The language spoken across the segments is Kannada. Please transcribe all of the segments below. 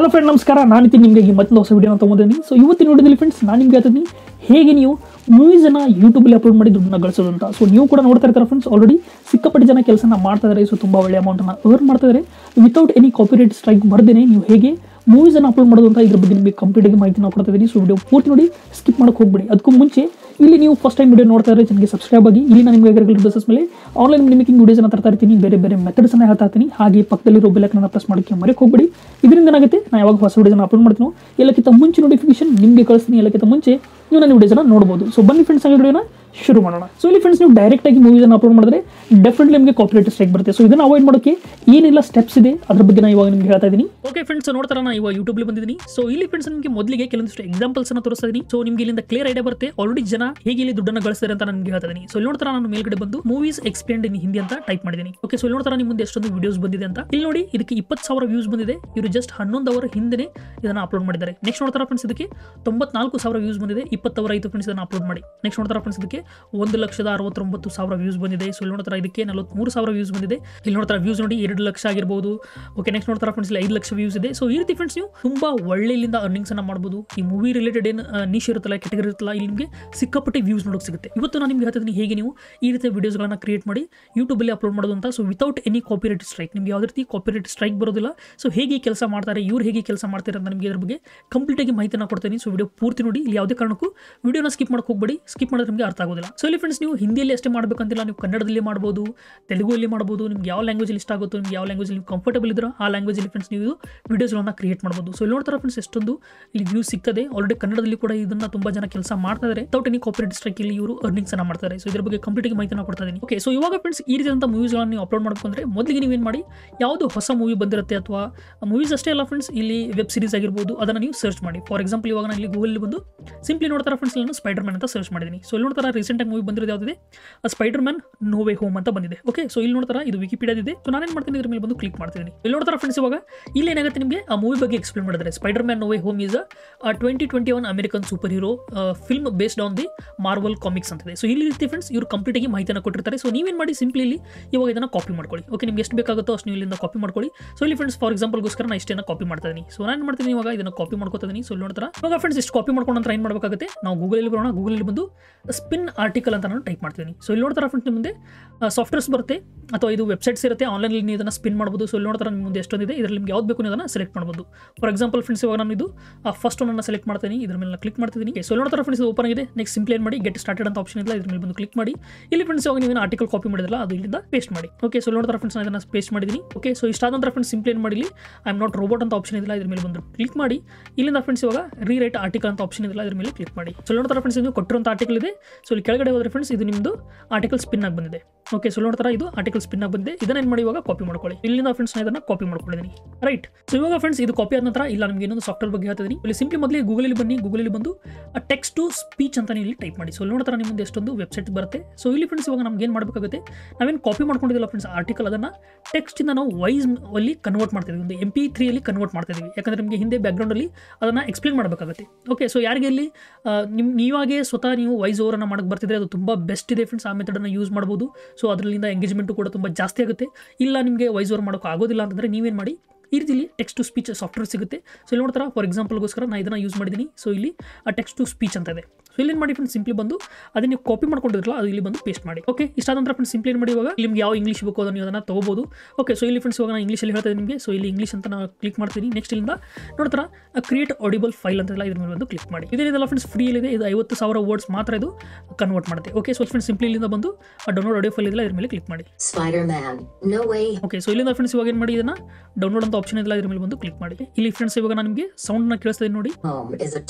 ಹಲೋ ಫ್ರೆಂಡ್ ನಮಸ್ಕಾರ ನಾನು ನಿತಿನ್ ನಿಮಗೆ ಈ ಮತ್ತೊಂದು ಹೊಸ ವಿಡಿಯೋನ ತೊಗೊಂಡಿದ್ದೀನಿ ಸೊ ಇವತ್ತಿನ ವಿಡಿಯೋದಲ್ಲಿ ಫ್ರೆಂಡ್ಸ್ ನಾನು ನಿಮ್ಗೆ ಹೇಳ್ತೀನಿ ಹೇಗೆ ನೀವು ಮೂವೀಸನ್ನು ಯೂಟ್ಯೂಬಲ್ಲಿ ಅಪ್ಲೋಡ್ ಮಾಡಿ ದುಡ್ಡನ್ನ ಗಳಿಸೋದು ಅಂತ ಸೊ ನೀವು ಕೂಡ ನೋಡ್ತಾ ಇರ್ತಾರೆ ಫ್ರೆಂಡ್ಸ್ ಆಲ್ರೆಡಿ ಸಿಕ್ಕಾಪಟ್ಟೆ ಜನ ಕೆಲಸನ ಮಾಡ್ತಾ ಇದ್ದಾರೆ ಸೊ ತುಂಬ ಒಳ್ಳೆ ಅಮೌಂಟನ್ನು ಅರ್ನ್ ಮಾಡ್ತಾ ಇದ್ದಾರೆ ವಿತೌಟ್ ಎನಿ ಕಾಪಿರೈಟ್ ಸ್ಟ್ರೈಕ್ ಬರ್ದೇನೆ ನೀವು ಹೇಗೆ ಮೂವೀಸನ್ನು ಅಪ್ಲೋಡ್ ಮಾಡೋದು ಅಂತ ಇದ್ರ ಬಗ್ಗೆ ನಿಮಗೆ ಕಂಪ್ಲೀಟಾಗಿ ಮಾಹಿತಿನ ಕೊಡ್ತಾ ಇದ್ದೀನಿ ಸೊ ವಿಡಿಯೋ ಪೂರ್ತಿ ನೋಡಿ ಸ್ಕಿಪ್ ಮಾಡೋಕೆ ಹೋಗ್ಬೇಡಿ ಅದಕ್ಕೂ ಮುಂಚೆ ಇಲ್ಲಿ ನೀವು ಫಸ್ಟ್ ಟೈಮ್ ವಿಡಿಯೋ ನೋಡ್ತಾ ಇದ್ರೆ ಚಾನಲ್ಗೆ ಸಬ್ಸ್ಕ್ರೈಬ್ ಆಗಿ ಇಲ್ಲಿ ನಾನು ನಿಮಗೆ ರೆಗ್ಯುಲರ್ ಬೇಸಸ್ ಮೇಲೆ ಆನ್ಲೈನ್ ಮೇಕಿಂಗ್ ವಿಡಿಯೋಸ್ನ ತರ್ತಾ ಇರ್ತೀನಿ ಬೇರೆ ಬೇರೆ ಮೆಥಡ್ಸನ್ನ ಹೇಳ್ತಾ ಇರ್ತೀನಿ ಹಾಗೆ ಪಕ್ಕದಲ್ಲಿರೋ ಬೆಲ್ಲಕ್ಕನ್ನ ಪ್ರೆಸ್ ಮಾಡೋಕ್ಕೆ ಮರೆಯಕ್ಕೆ ಹೋಗ್ಬೇಡಿ ಇದರಿಂದ ಏನಾಗುತ್ತೆ ನಾನು ಯಾವಾಗ ಹೊಸ ವಿಡಿಯೋನ ಅಪ್ಲೋಡ್ ಮಾಡ್ತೀನೋ ಎಲ್ಲಕ್ಕಿಂತ ಮುಂಚೆ ನೋಟಿಫಿಕೇಶನ್ ನಿಮಗೆ ಕಳಿಸ್ತೀನಿ ಎಲ್ಲಕ್ಕಿಂತ ಮುಂಚೆ ನೀವು ನನ್ನ ವಿಡಿಯೋಸ್ನ ನೋಡ್ಬೋದು ಸೊ ಬನ್ನಿ ಫ್ರೆಂಡ್ಸ್ ಆಗಿ ವಿಡಿಯೋನ ಶುರು ಮಾಡೋಣ ಸೊ ಇಲ್ಲಿ ಫ್ರೆಂಡ್ಸ್ ನೀವು ಡೈರೆಕ್ಟ್ ಆಗಿ ಮೂವೀಸನ್ನು ಅಪ್ಲೋಡ್ ಮಾಡಿದ್ರೆ ಡೆಫಿನೆಟ್ಲಿ ನಿಮಗೆ ಕಾಪಿರೈಟ್ ಸ್ಟ್ರೈಕ್ ಬರುತ್ತೆ ಸೊ ಇದನ್ನು ಅವಾಯ್ಡ್ ಮಾಡೋಕ್ಕೆ ಏನೆಲ್ಲ ಸ್ಟೆಪ್ಸ್ ಇದೆ ಅದ್ರ ಬಗ್ಗೆ ನಾನು ಇವಾಗ ನಿಮ್ಗೆ ಹೇಳ್ತಾ ಇದ್ದೀನಿ ಓಕೆ ಫ್ರೆಂಡ್ಸ್ ನೋಡ್ತಾರ ನಾನು ಇವಾಗ ಯೂಟ್ಯೂಬ್ ಬಂದಿದ್ದೀನಿ ಸೊ ಇಲ್ಲಿ ಫ್ರೆಂಡ್ಸ್ ನಿಮಗೆ ಮೊದಲಿಗೆ ಕೆಲವೊಂದಿಷ್ಟು ಎಕ್ಸಾಂಪಲ್ಸ್ ಅನ್ನ ತೋರಿಸ್ತಾ ಇದೀನಿ ಸೊ ನಿಮಗೆ ಇಲ್ಲಿಂದ ಕ್ಲಿಯರ್ ಐಡಿಯಾ ಬರುತ್ತೆ ಆಲ್ರೆಡಿ ಜನ ಹೇಗೆ ಇಲ್ಲಿ ದುಡ್ಡನ್ನು ಗಳಿಸ್ತಾರೆ ಅಂತ ನನಗೆ ಹೇಳ್ತಾ ಇದೀನಿ ಸೊ ಇಲ್ಲಿ ನೋಡ್ತಾರ ನಾನು ಮೇಲ್ಗಡೆ ಬಂದು ಮೂವೀಸ್ ಎಕ್ಸ್ಪ್ಲೇಂಡ್ ಇನ್ ಹಿಂದಿ ಅಂತ ಟೈಪ್ ಮಾಡಿದ್ದೀನಿ ಓಕೆ ಸೊ ಇಲ್ಲಿ ನೋಡ್ತಾರ ನಿಮ್ಮ ಮುಂದೆ ಎಷ್ಟೊಂದು ವಿಡಿಯೋಸ್ ಬಂದಿದೆ ಅಂತ ಇಲ್ಲಿ ನೋಡಿ ಇದಕ್ಕೆ ಇಪ್ಪತ್ತು ಸಾವಿರ ವ್ಯೂಸ್ ಬಂದಿದೆ ಇವರು ಜಸ್ಟ್ ಹನ್ನೊಂದು ಅವರ್ ಹಿಂದೆ ಇದನ್ನ ಅಪ್ಲೋಡ್ ಮಾಡಿದ್ದಾರೆ ನೆಕ್ಸ್ಟ್ ನೋಡ್ತಾರ ಫ್ರೆಂಡ್ಸ್ ಇದಕ್ಕೆ ತೊಂಬತ್ನಾಲ್ಕು ಸಾವಿರ ವ್ಯೂಸ್ ಬಂದಿದೆ ಇಪ್ಪತ್ತು ಅವರ್ ಆಯಿತು ಫ್ರೆಂಡ್ಸ್ ಇದನ್ನ ಅಪ್ಲೋಡ್ ಮಾಡಿ ನೆಕ್ಸ್ಟ್ ನೋಡ್ತಾರ ಫ್ರೆಂಡ್ಸ್ ಇದಕ್ಕೆ ಒಂದು ಲಕ್ಷದ ಅರವತ್ತೊಂಬತ್ತು ಸಾವಿರ ವ್ಯೂಸ್ ಬಂದಿದೆ ಸೊ ಇಲ್ಲಿ ನೋಡ್ತಾರ ಇದಕ್ಕೆ ನಲವತ್ಮೂರು ಸಾವಿರ ವ್ಯೂಸ್ ಬಂದಿದೆ ಇಲ್ಲಿ ನೋಡ್ತಾರ ವ್ಯೂಸ್ ನೋಡಿ ಎರಡು ಲಕ್ಷ ಆಗಿರ್ಬೋದು ಓಕೆ ನೆಕ್ಸ್ಟ್ ನೋಡ್ತಾರ ಫ್ರೆಂಡ್ಸ್ ಇಲ್ಲಿ ಐದು ಲಕ್ಷ ವ್ಯೂಸ್ ಇದೆ ಸೊ ಈ ರೀತಿ ಫ್ರೆಂಡ್ಸ್ ನೀವು ತುಂಬಾ ಒಳ್ಳೆಯಿಂದ ಅರ್ನಿಂಗ್ಸ್ ಅನ್ನ ಮಾಡ್ಬೋದು ಈ ಮೂವಿ ರಿಲೇಟೆಡ್ ಏನು ನಿಶ್ ಇರುತ್ತಲ್ಲ ಕೆಟಗರಿ ಇರುತ್ತಲ್ಲ ಇಲ್ಲಿ ನಿಮಗೆ ಸಿಕ್ಕಾಪಟ್ಟೆ ವ್ಯೂಸ್ ನೋಡೋಕೆ ಸಿಗುತ್ತೆ ಇವತ್ತು ನಾನು ನಿಮ್ಗೆ ಹೇಳ್ತಿದ್ದೀನಿ ಹೇಗೆ ನೀವು ಈ ರೀತಿಯ ವಿಡಿಯೋಸ್ಗಳನ್ನ ಕ್ರಿಯೇಟ್ ಮಾಡಿ ಯೂಟ್ಯೂಬಲ್ಲಿ ಅಪ್ಲೋಡ್ ಮಾಡೋದು ಅಂತ so without any copyright strike ನಿಮ್ಗೆ ಯಾವುದೇ ರೀತಿ ಕಾಪಿರೈಟ್ ಸ್ಟ್ರೈಕ್ ಬರೋದಿಲ್ಲ ಸೊ ಹೇಗೆ ಈ ಕೆಲಸ ಮಾಡ್ತಾರೆ ಇವ್ರು ಹೇಗೆ ಕೆಲಸ ಮಾಡ್ತಾರೆ ಅಂತ ನಿಮಗೆ ಇದ್ರ ಬಗ್ಗೆ ಕಂಪ್ಲೀಟಾಗಿ ಮಾಹಿತಿನ ಕೊಡ್ತೀನಿ ಸೊ ವಿಡಿಯೋ ಪೂರ್ತಿ ನೋಡಿ ಇಲ್ಲಿ ಯಾವುದೇ ಕಾರಣಕ್ಕೂ ವಿಡಿಯೋನ ಸ್ಕಿಪ್ ಮಾಡಕ್ಕೆ ಹೋಗಬೇಡಿ ಸ್ಕಿಪ್ ಮಾಡಿದ್ರೆ ನಿಮಗೆ ಅರ್ಥ ಆಗೋದಿಲ್ಲ ಸೊ ಇಲ್ಲಿ ಫ್ರೆಂಡ್ಸ್ ನೀವು ಹಿಂದಿಯಲ್ಲಿ ಅಷ್ಟೇ ಮಾಡಬೇಕಂತಿಲ್ಲ ನೀವು ಕನ್ನಡದಲ್ಲಿ ಮಾಡ್ಬೋದು ತೆಲುಗುಲ್ಲಿ ಮಾಡ್ಬೋದು ನಿಮ್ಗೆ ಯಾವ ಲ್ಯಾಂಗ್ವೇಜಲ್ಲಿ ಇಷ್ಟ ಆಗುತ್ತೋ ನಿಮ್ಗೆ ಯಾವ ಲ್ಯಾಂಗ್ವೇಜಲ್ಲಿ ನೀವು ಕಂಫರ್ಟಬಲ್ ಇದ್ರೋ ಆ ಲ್ಯಾಂಗ್ವೇಜಲ್ಲಿ ಫ್ರೆಂಡ್ಸ್ ನೀವು ವಿಡಿಯೋಸ್ಗಳನ್ನ ಕ್ರಿಯೇಟ್ ಮಾಡ್ಬೋದು ಸೊ ಇಲ್ಲಿ ನೋಡ್ತಾರೆ ಫ್ರೆಂಡ್ಸ್ ಎಷ್ಟೊಂದು ಇಲ್ಲಿ ವ್ಯೂಸ್ ಸಿಗ್ತದೆ ಆಲ್ರೆಡಿ ಕನ್ನಡದಲ್ಲಿ ಕೂಡ ಇದನ್ನ ತುಂಬಾ ಜನ ಕೆಲಸ ಮಾಡ್ತಾ ಇದ್ದಾರೆ ವಿತೌಟ್ ಎನಿ ಕಾಪಿರೈಟ್ ಸ್ಟ್ರೈಕ್ ಇಲ್ಲಿ ಇವರು ಅರ್ನಿಂಗ್ಸ್ ಅನ್ನ ಮಾಡ್ತಾರೆ ಸೊ ಇದ್ರ ಬಗ್ಗೆ ಕಂಪ್ಲೀಟ್ ಆಗಿ ಮಾಹಿತಿನ ಕೊಡ್ತಾ ಇದ್ದೀನಿ ಓಕೆ ಸೊ ಇವಾಗ ಫ್ರೆಂಡ್ಸ್ ಈ ರೀತಿಯಾದಂಥ ಮೂವೀಸ್ಗಳನ್ನ ನೀವು ಅಪ್ಲೋಡ್ ಮಾಡ್ಕೊಂಡ್ರೆ ಮೊದಲಿಗೆ ನೀವೇನು ಮಾಡಿ ಯಾವುದು ಹೊಸ ಮೂವಿ ಬಂದಿರುತ್ತೆ ಅಥವಾ ಮೂವೀಸ್ ಅಷ್ಟೇ ಅಲ್ಲ ಫ್ರೆಂಡ್ಸ್ ಇಲ್ಲಿ ವೆಬ್ ಸೀರೀಸ್ ಆಗಿರ್ಬೋದು ಅದನ್ನು ನೀವು ಸರ್ಚ್ ಮಾಡಿ ಫಾರ್ ಎಕ್ಸಾಂಪಲ್ ಇವಾಗ ನಾನು ಇಲ್ಲಿ ಗೂಗಲ್ ಬಂದು ಸಿಂಪ್ಲಿ ನೋಡ್ತಾರೆ ಫ್ರೆಂಡ್ಸ್ ನಾನು ಸ್ಪೈಡರ್ ಮ್ಯಾನ್ ಅಂತ ಸರ್ಚ್ ಮಾಡಿದ್ದೀನಿ ಸೊ ಇಲ್ಲಿ ನೋಡ್ತಾರೆ ರೀಸೆಂಟಾಗಿ ಮೂವಿ ಬಂದಿರೋದು ಯಾವುದಿದೆ ಸ್ಪೈಡರ್ ಮ್ಯಾನ್ ನೋವೇ ಹೋಮ್ ಅಂತ ಬಂದಿದೆ ಓಕೆ ಸೊ ಇಲ್ಲಿ ನೋಡ್ತಾರ ಇದು ವಿಕಿಪೀಡಿಯಾದಿದೆ ಸೊ ನಾನೇನು ಮಾಡ್ತೀನಿ ಇದ್ರ ಮೇಲೆ ಬಂದು ಕ್ಲಿಕ್ ಮಾಡ್ತೀನಿ ಇಲ್ಲಿ ನೋಡ್ತಾರ ಫ್ರೆಂಡ್ಸ್ ಇವಾಗ ಇಲ್ಲಿ ಏನಾಗುತ್ತೆ ನಿಮಗೆ ಆ ಮೂವಿ ಬಗ್ಗೆ ಎಕ್ಸ್ಪ್ಲೇನ್ ಮಾಡಿದ್ರೆ Spider man ನೋವೇ Home is a twenty twenty one American superhero film based on the Marvel Comics ಅಂತಿದೆ ಸೊ ಇಲ್ಲಿ ರೀತಿ ಫ್ರೆಂಡ್ಸ್ ಇವರು ಕಂಪ್ಲೀಟ್ ಆಗಿ ಮಾಹಿತಿಯನ್ನು ಕೊಟ್ಟಿರ್ತಾರೆ ಸೊ ನೀವೇನು ಮಾಡಿ ಸಿಂಪ್ಲಿ ಇಲ್ಲಿ ಇವಾಗ ಇದನ್ನು ಕಾಪಿ ಮಾಡ್ಕೊಳ್ಳಿ ಓಕೆ ನಿಮ್ಗೆ ಎಷ್ಟು ಬೇಕಾಗುತ್ತೋ ಅಷ್ಟು ನೀವು ಇಲ್ಲಿಂದ ಕಾಪಿ ಮಾಡ್ಕೊಳ್ಳಿ ಸೊ ಇಲ್ಲಿ ಫ್ರೆಂಡ್ಸ್ ಫಾರ್ ಎಕ್ಸಾಂಪಲ್ಗೋಸ್ಕರ ನಾನು ಇಷ್ಟೇನ ಕಾಪಿ ಮಾಡ್ತಾ ಇದೀನಿ ಸೊ ನಾನು ಮಾಡ್ತೀನಿ ಇವಾಗ ಇದನ್ನು ಕಾಪಿ ಮಾಡ್ಕೊತಾ ಇದೀನಿ ಸೊ ಇಲ್ಲಿ ನೋಡ್ತಾರ ಇವಾಗ ಫ್ರೆಂಡ್ಸ್ ಇಷ್ಟು ಕಾಪಿ ಮಾಡ್ಕೊಂಡು ನಂತರ ಏನು ಮಾಡಬೇಕಾಗುತ್ತೆ ನಾವು ಗೂಗಲಲ್ಲಿ ಬರೋಣ ಗೂಗಲಲ್ಲಿ ಬಂದು ಸ್ಪಿನ್ ಆರ್ಟಿಕಲ್ ಅಂತ ನಾನು ಟೈಪ್ ಮಾಡ್ತೀನಿ ಸೊ ಇಲ್ಲಿ ನೋಡ್ತಾರ ಫ್ರೆಂಡ್ಸ್ ನಿಮ್ಮ ಮುಂದೆ ಸಾಫ್ಟ್ವೇರ್ಸ್ ಬರುತ್ತೆ ಅಥವಾ ಇದು ವೆಬ್ಸೈಟ್ಸ್ ಇರುತ್ತೆ ಆನ್ಲೈನಲ್ಲಿ ನೀವು ಇದನ್ನು ಸ್ಪಿನ್ ಮಾಡ್ಬೋದು ಸೊ ಇಲ್ಲಿ ನೋಡ್ತಾರೆ ನಿಮ್ಮ ಮುಂದೆ ಎಷ್ಟೊಂದಿದೆ ಇದರಲ್ಲಿ ನಿಮ್ಗೆ ಯಾವ್ದು ಬೇಕು ನೀವು ಅದನ್ನು ಸೆಲೆಕ್ಟ್ ಮಾಡ್ಬೋದು ಫಾರ್ ಎಕ್ಸಾಂಪಲ್ ಫ್ರೆಂಡ್ಸ್ ಇವಾಗ ನಾನು ಇದು ಫಸ್ಟ್ ಒನ್ನ ಸೆಲೆಕ್ಟ್ ಮಾಡ್ತೀನಿ ಇದ್ರ ಮೇಲೆ ಕ್ಲಿಕ್ ಮಾಡ್ತೀನಿ ಸೊ ಇಲ್ಲಿ ನೋಡ್ತಾರೆ ಫ್ರೆಂಡ್ಸ್ ಓಪನ್ ಆಗಿದೆ ನೆಕ್ಸ್ಟ್ ಸಿಂಪ್ಲಿ ಏನು ಮಾಡಿ ಗೆಟ್ ಸ್ಟಾರ್ಟೆಡ್ ಅಂತ ಆಪ್ಷನ್ ಇಲ್ಲ ಇದ್ರ ಮೇಲೆ ಬಂದು ಕ್ಲಿಕ್ ಮಾಡಿ ಇಲ್ಲಿ ಫ್ರೆಂಡ್ಸ್ ಇವಾಗ ನೀವು ಆರ್ಟಿಕಲ್ ಕಾಪಿ ಮಾಡಿದ್ರಲ್ಲ ಅದು ಇಲ್ಲಿಂದ ಪೇಸ್ಟ್ ಮಾಡಿ ಓಕೆ ಸೊ ನೋಡ್ತಾರೆ ಫ್ರೆಂಡ್ಸ್ ನಾನು ಇದನ್ನು ಪೇಸ್ಟ್ ಮಾಡಿದ್ದೀನಿ ಓಕೆ ಸೊ ಇಷ್ಟಾದ ನಂತರ ಫ್ರೆಂಡ್ಸ್ ಸಿಂಪ್ಲಿ ಏನು ಮಾಡಿ ಐ ಆಮ್ ನಾಟ್ ರೋಬೋಟ್ ಅಂತ ಆಪ್ಷನ್ ಇದಿಲ್ಲ ಇದ್ರ ಮೇಲೆ ಬಂದು ಕ್ಲಿಕ್ ಮಾಡಿ ಇಲ್ಲಿಂದ ಫ್ರೆಂಡ್ಸ್ ಇವಾಗ ರೀರೈಟ್ ಆರ್ಟಿಕಲ್ ಅಂತ ಆಪ್ಷನ್ ಇದಿಲ್ಲ ಇದ್ರ ಮೇಲೆ ಕ್ಲಿಕ್ ಮಾಡಿ ಸೊ ನೋಡ್ತಾರೆ ಫ್ರೆಂಡ್ಸ್ ನೀವು ಕೊಟ್ಟಿರುವಂಥ ಆರ್ಟಿಕಲ್ ಇದೆ ಸೊ ಇಲ್ಲಿ ಕೆಳಗಡೆ ಹೋದ್ರೆ ಫ್ರೆಂಡ್ಸ್ ಇದು ನಿಮ್ಮದು ಆರ್ಟಿಕಲ್ ಸ್ಪಿನ್ ಆಗಿ ಬಂದಿದೆ ಓಕೆ ಸೊ ನೋಡ್ತಾರ ಇದು ಆರ್ಟಿಕಲ್ ಸ್ಪಿನ್ ಆಗಿ ಬಂದಿದೆ ಇದನ್ನ ಏನು ಮಾಡಿ ಇವಾಗ ಕಾಪಿ ಮಾಡ್ಕೊಳ್ಳಿ ಇಲ್ಲಿಂದ ಫ್ರೆಂಡ್ಸ್ ನಾನು ಇದನ್ನ ಕಾಪಿ ಮಾಡ್ಕೊಂಡಿದ್ದೀನಿ ರೈಟ್ ಸೊ ಇವಾಗ ಫ್ರೆಂಡ್ಸ್ ಇದು ಕಾಪಿ ಆದ ನಂತರ ಇಲ್ಲ ನಿಮಗೆ ಇನ್ನೊಂದು ಸಾಫ್ಟ್ವೇರ್ ಬಗ್ಗೆ ಹೇಳ್ತಿದ್ದೀನಿ ಇಲ್ಲಿ ಸಿಂಪ್ಲಿ ಮೊದಲಿಗೆ ಗೂಗಲಲ್ಲಿ ಬನ್ನಿ ಗೂಗಲಲ್ಲಿ ಬಂದು ಟೆಕ್ಸ್ಟ್ ಟು ಸ್ಪೀಚ್ ಅಂತ ಇಲ್ಲಿ ಟೈಪ್ ಮಾಡಿ ಸೊ ಇಲ್ಲಿ ನೋಡ್ತಾರೆ ನಿಮ್ಮ ಮುಂದೆ ಎಷ್ಟೊಂದು ವೆಬ್ಸೈಟ್ ಬರುತ್ತೆ ಸೊ ಇಲ್ಲಿ ಫ್ರೆಂಡ್ಸ್ ಇವಾಗ ನಮ್ಗೆ ಏನು ಮಾಡಬೇಕಾಗುತ್ತೆ ನಾವೇನು ಕಾಪಿ ಮಾಡ್ಕೊಂಡಿದ್ದಿಲ್ಲ ಫ್ರೆಂಡ್ಸ್ ಆರ್ಟಿಕಲ್ ಅದನ್ನು ಟೆಕ್ಸ್ಟಿಂದ ನಾವು ವೈಸ್ ಅಲ್ಲಿ ಕನ್ವರ್ಟ್ ಮಾಡ್ತಿದ್ವಿ ಒಂದು ಎಂ ಪಿ ತ್ರೀಯಲ್ಲಿ ಕನ್ವರ್ಟ್ ಮಾಡ್ತಿದ್ವಿ ಯಾಕಂದರೆ ನಿಮಗೆ ಹಿಂದೆ ಬ್ಯಾಕ್ಗ್ರೌಂಡಲ್ಲಿ ಅದನ್ನು ಎಕ್ಸ್ಪ್ಲೇನ್ ಮಾಡಬೇಕಾಗುತ್ತೆ ಓಕೆ ಸೊ ಯಾರಿಗೆ ಇಲ್ಲಿ ನಿಮ್ಮ ನೀವಾಗೆ ಸ್ವತಃ ನೀವು ವೈಸ್ ಓವರನ್ನು ಮಾಡಕ್ಕೆ ಬರ್ತಿದ್ರೆ ಅದು ತುಂಬ ಬೆಸ್ಟ್ ಇದೆ ಫ್ರೆಂಡ್ಸ್ ಆ ಮೆಥಡನ್ನು ಯೂಸ್ ಮಾಡ್ಬೋದು ಸೊ ಅದರಿಂದ ಎಂಗೇಜ್ಮೆಂಟು ಕೂಡ ತುಂಬ ಜಾಸ್ತಿ ಆಗುತ್ತೆ ಇಲ್ಲ ನಿಮಗೆ ವೈಸ್ ಓವರ್ ಮಾಡೋಕೆ ಆಗೋದಿಲ್ಲ ಅಂತಂದರೆ ನೀವೇನು ಮಾಡಿ ಈ ರೀತಿಲಿ ಟೆಕ್ಸ್ಟ್ ಟು ಸ್ಪೀಚ್ ಸಾಫ್ಟ್ವೇರ್ ಸಿಗುತ್ತೆ ಸೊ ಇಲ್ಲಿ ನೋಡ್ತಾರ ಫಾರ್ ಎಕ್ಸಾಂಪಲ್ಗೋಸ್ಕರ ನಾನು ಇದನ್ನು ಯೂಸ್ ಮಾಡಿದ್ದೀನಿ ಸೊ ಇಲ್ಲಿ ಆ ಟೆಕ್ಸ್ಟ್ ಟು ಸ್ಪೀಚ್ ಅಂತ ಇದೆ ಸೊ ಇಲ್ಲಿ ಏನು ಮಾಡಿ ಫ್ರೆಂಡ್ಸ್ ಸಿಂಪ್ಲಿ ಬಂದು ಅದನ್ನ ನೀವು ಕಾಪಿ ಮಾಡ್ಕೊಂಡಿರಲ್ಲ ಅದು ಇಲ್ಲಿ ಬಂದು ಪೇಸ್ಟ್ ಮಾಡಿ ಓಕೆ ಇಷ್ಟಾದ ನಂತರ ಫ್ರೆಂಡ್ಸ್ ಸಿಂಪ್ಲಿ ಏನು ಮಾಡಿ ಇವಾಗ ನಿಮ್ಗೆ ಯಾವ ಇಂಗ್ಲೀಷ್ ಬೇಕು ಅದನ್ನು ನೀವು ಅದನ್ನು ತಗೋಬೋದು ಓಕೆ ಸೊ ಇಲ್ಲಿ ಫ್ರೆಂಡ್ಸ್ ಇವಾಗ ನಾನು ಇಂಗ್ಲೀಷಲ್ಲಿ ಹೇಳ್ತಾ ಇದ್ದೀನಿ ನಿಮಗೆ ಸೊ ಇಲ್ಲಿ ಇಂಗ್ಲೀಷ್ ಅಂತ ನಾನು ಕ್ಲಿಕ್ ಮಾಡ್ತೀನಿ ನೆಕ್ಸ್ಟ್ ಇಲ್ಲಿಂದ ನೋಡ್ತಾರ ಕ್ರಿಯೇಟ್ ಆಡಿಬಲ್ ಫೈಲ್ ಅಂತೆಲ್ಲ ಇದ್ರ ಮೇಲೆ ಬಂದು ಕ್ಲಿಕ್ ಮಾಡಿ ಇದೇನಿದೆಲ್ಲ ಫ್ರೆಂಡ್ಸ್ ಫ್ರೀ ಇದೆ ಇದು ಐವತ್ತು ಸಾವಿರ ವರ್ಡ್ಸ್ ಮಾತ್ರ ಇದು ಕನ್ವರ್ಟ್ ಮಾಡುತ್ತೆ ಓಕೆ ಸೊ ಫ್ರೆಂಡ್ಸ್ ಸಿಂಪ್ಲಿ ಇಲ್ಲಿಂದ ಬಂದು ಡೌನ್ಲೋಡ್ ಆಡಿಯೋ ಫೈಲ್ ಇದೆಲ್ಲ ಇದ್ರ ಮೇಲೆ ಕ್ಲಿಕ್ ಮಾಡಿ Spider-Man, No Way okay so ಇಲ್ಲಿಂದ ಫ್ರೆಂಡ್ಸ್ ಇವಾಗ ಏನು ಮಾಡಿ ಇದನ್ನ ಡೌನ್ಲೋಡ್ ಅಂತ ಆಪ್ಷನ್ ಇದೆಲ್ಲ ಇದ್ರ ಮೇಲೆ ಬಂದು ಕ್ಲಿಕ್ ಮಾಡಿ ಇಲ್ಲಿ ಫ್ರೆಂಡ್ಸ್ ಇವಾಗ ನಾನು ನಿಮಗೆ ಸೌಂಡ್ನ ಕೇಳಿಸ್ತಾ ನೋಡಿ Home is a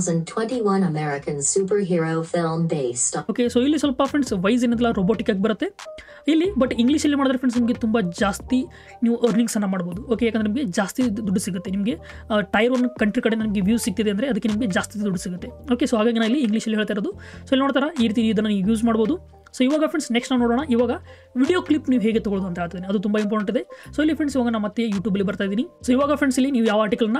2021 American superhero film based on okay so ಇಲ್ಲಿ ಸ್ವಲ್ಪ ಫ್ರೆಂಡ್ಸ್ ವೈಸ್ ಏನಿಲ್ಲ robotic ಆಗಿ ಬರುತ್ತೆ ಇಲ್ಲಿ ಬಟ್ ಇಂಗ್ಲೀಷಲ್ಲಿ ಮಾಡಿದ್ರೆ ಫ್ರೆಂಡ್ಸ್ ನಿಮಗೆ ತುಂಬ ಜಾಸ್ತಿ ನೀವು ಅರ್ನಿಂಗ್ಸನ್ನು ಮಾಡ್ಬೋದು ಓಕೆ ಯಾಕಂದರೆ ನಿಮಗೆ ಜಾಸ್ತಿ ದುಡ್ಡು ಸಿಗುತ್ತೆ ನಿಮಗೆ ಟೈರ್ ಒನ್ ಕಂಟ್ರಿ ಕಡೆ ನಿಮಗೆ ವ್ಯೂ ಸಿಗ್ತಿದೆ ಅಂದರೆ ಅದಕ್ಕೆ ನಿಮಗೆ ಜಾಸ್ತಿ ದುಡ್ಡು ಸಿಗುತ್ತೆ ಓಕೆ ಸೊ ಹಾಗಾಗಿ ನಾನು ಇಲ್ಲಿ ಇಂಗ್ಲೀಷಲ್ಲಿ ಹೇಳ್ತಾ ಇರೋದು ಸೊ ಇಲ್ಲಿ ನೋಡ್ತಾರ ಈ ರೀತಿ ಇದನ್ನು ನೀವು ಯೂಸ್ ಮಾಡ್ಬೋದು ಸೊ ಇವಾಗ ಫ್ರೆಂಡ್ಸ್ ನೆಕ್ಸ್ಟ್ ನಾವು ನೋಡೋಣ ಇವಾಗ ವಿಡಿಯೋ ಕ್ಲಿಪ್ ನೀವು ಹೇಗೆ ತಗೊಳ್ಳೋದು ಅಂತ ಹೇಳ್ತೀನಿ ಅದು ತುಂಬ ಇಂಪಾರ್ಟೆಂಟ್ ಇದೆ ಸೊ ಇಲ್ಲಿ ಫ್ರೆಂಡ್ಸ್ ಇವಾಗ ನಾನು ಮತ್ತೆ ಯೂಟ್ಯೂಬಲ್ಲಿ ಬರ್ತಾ ಇದ್ದೀನಿ ಸೊ ಇವಾಗ ಫ್ರೆಂಡ್ಸ್ ಇಲ್ಲಿ ನೀವು ಯಾವ ಆರ್ಟಿಕಲ್ನ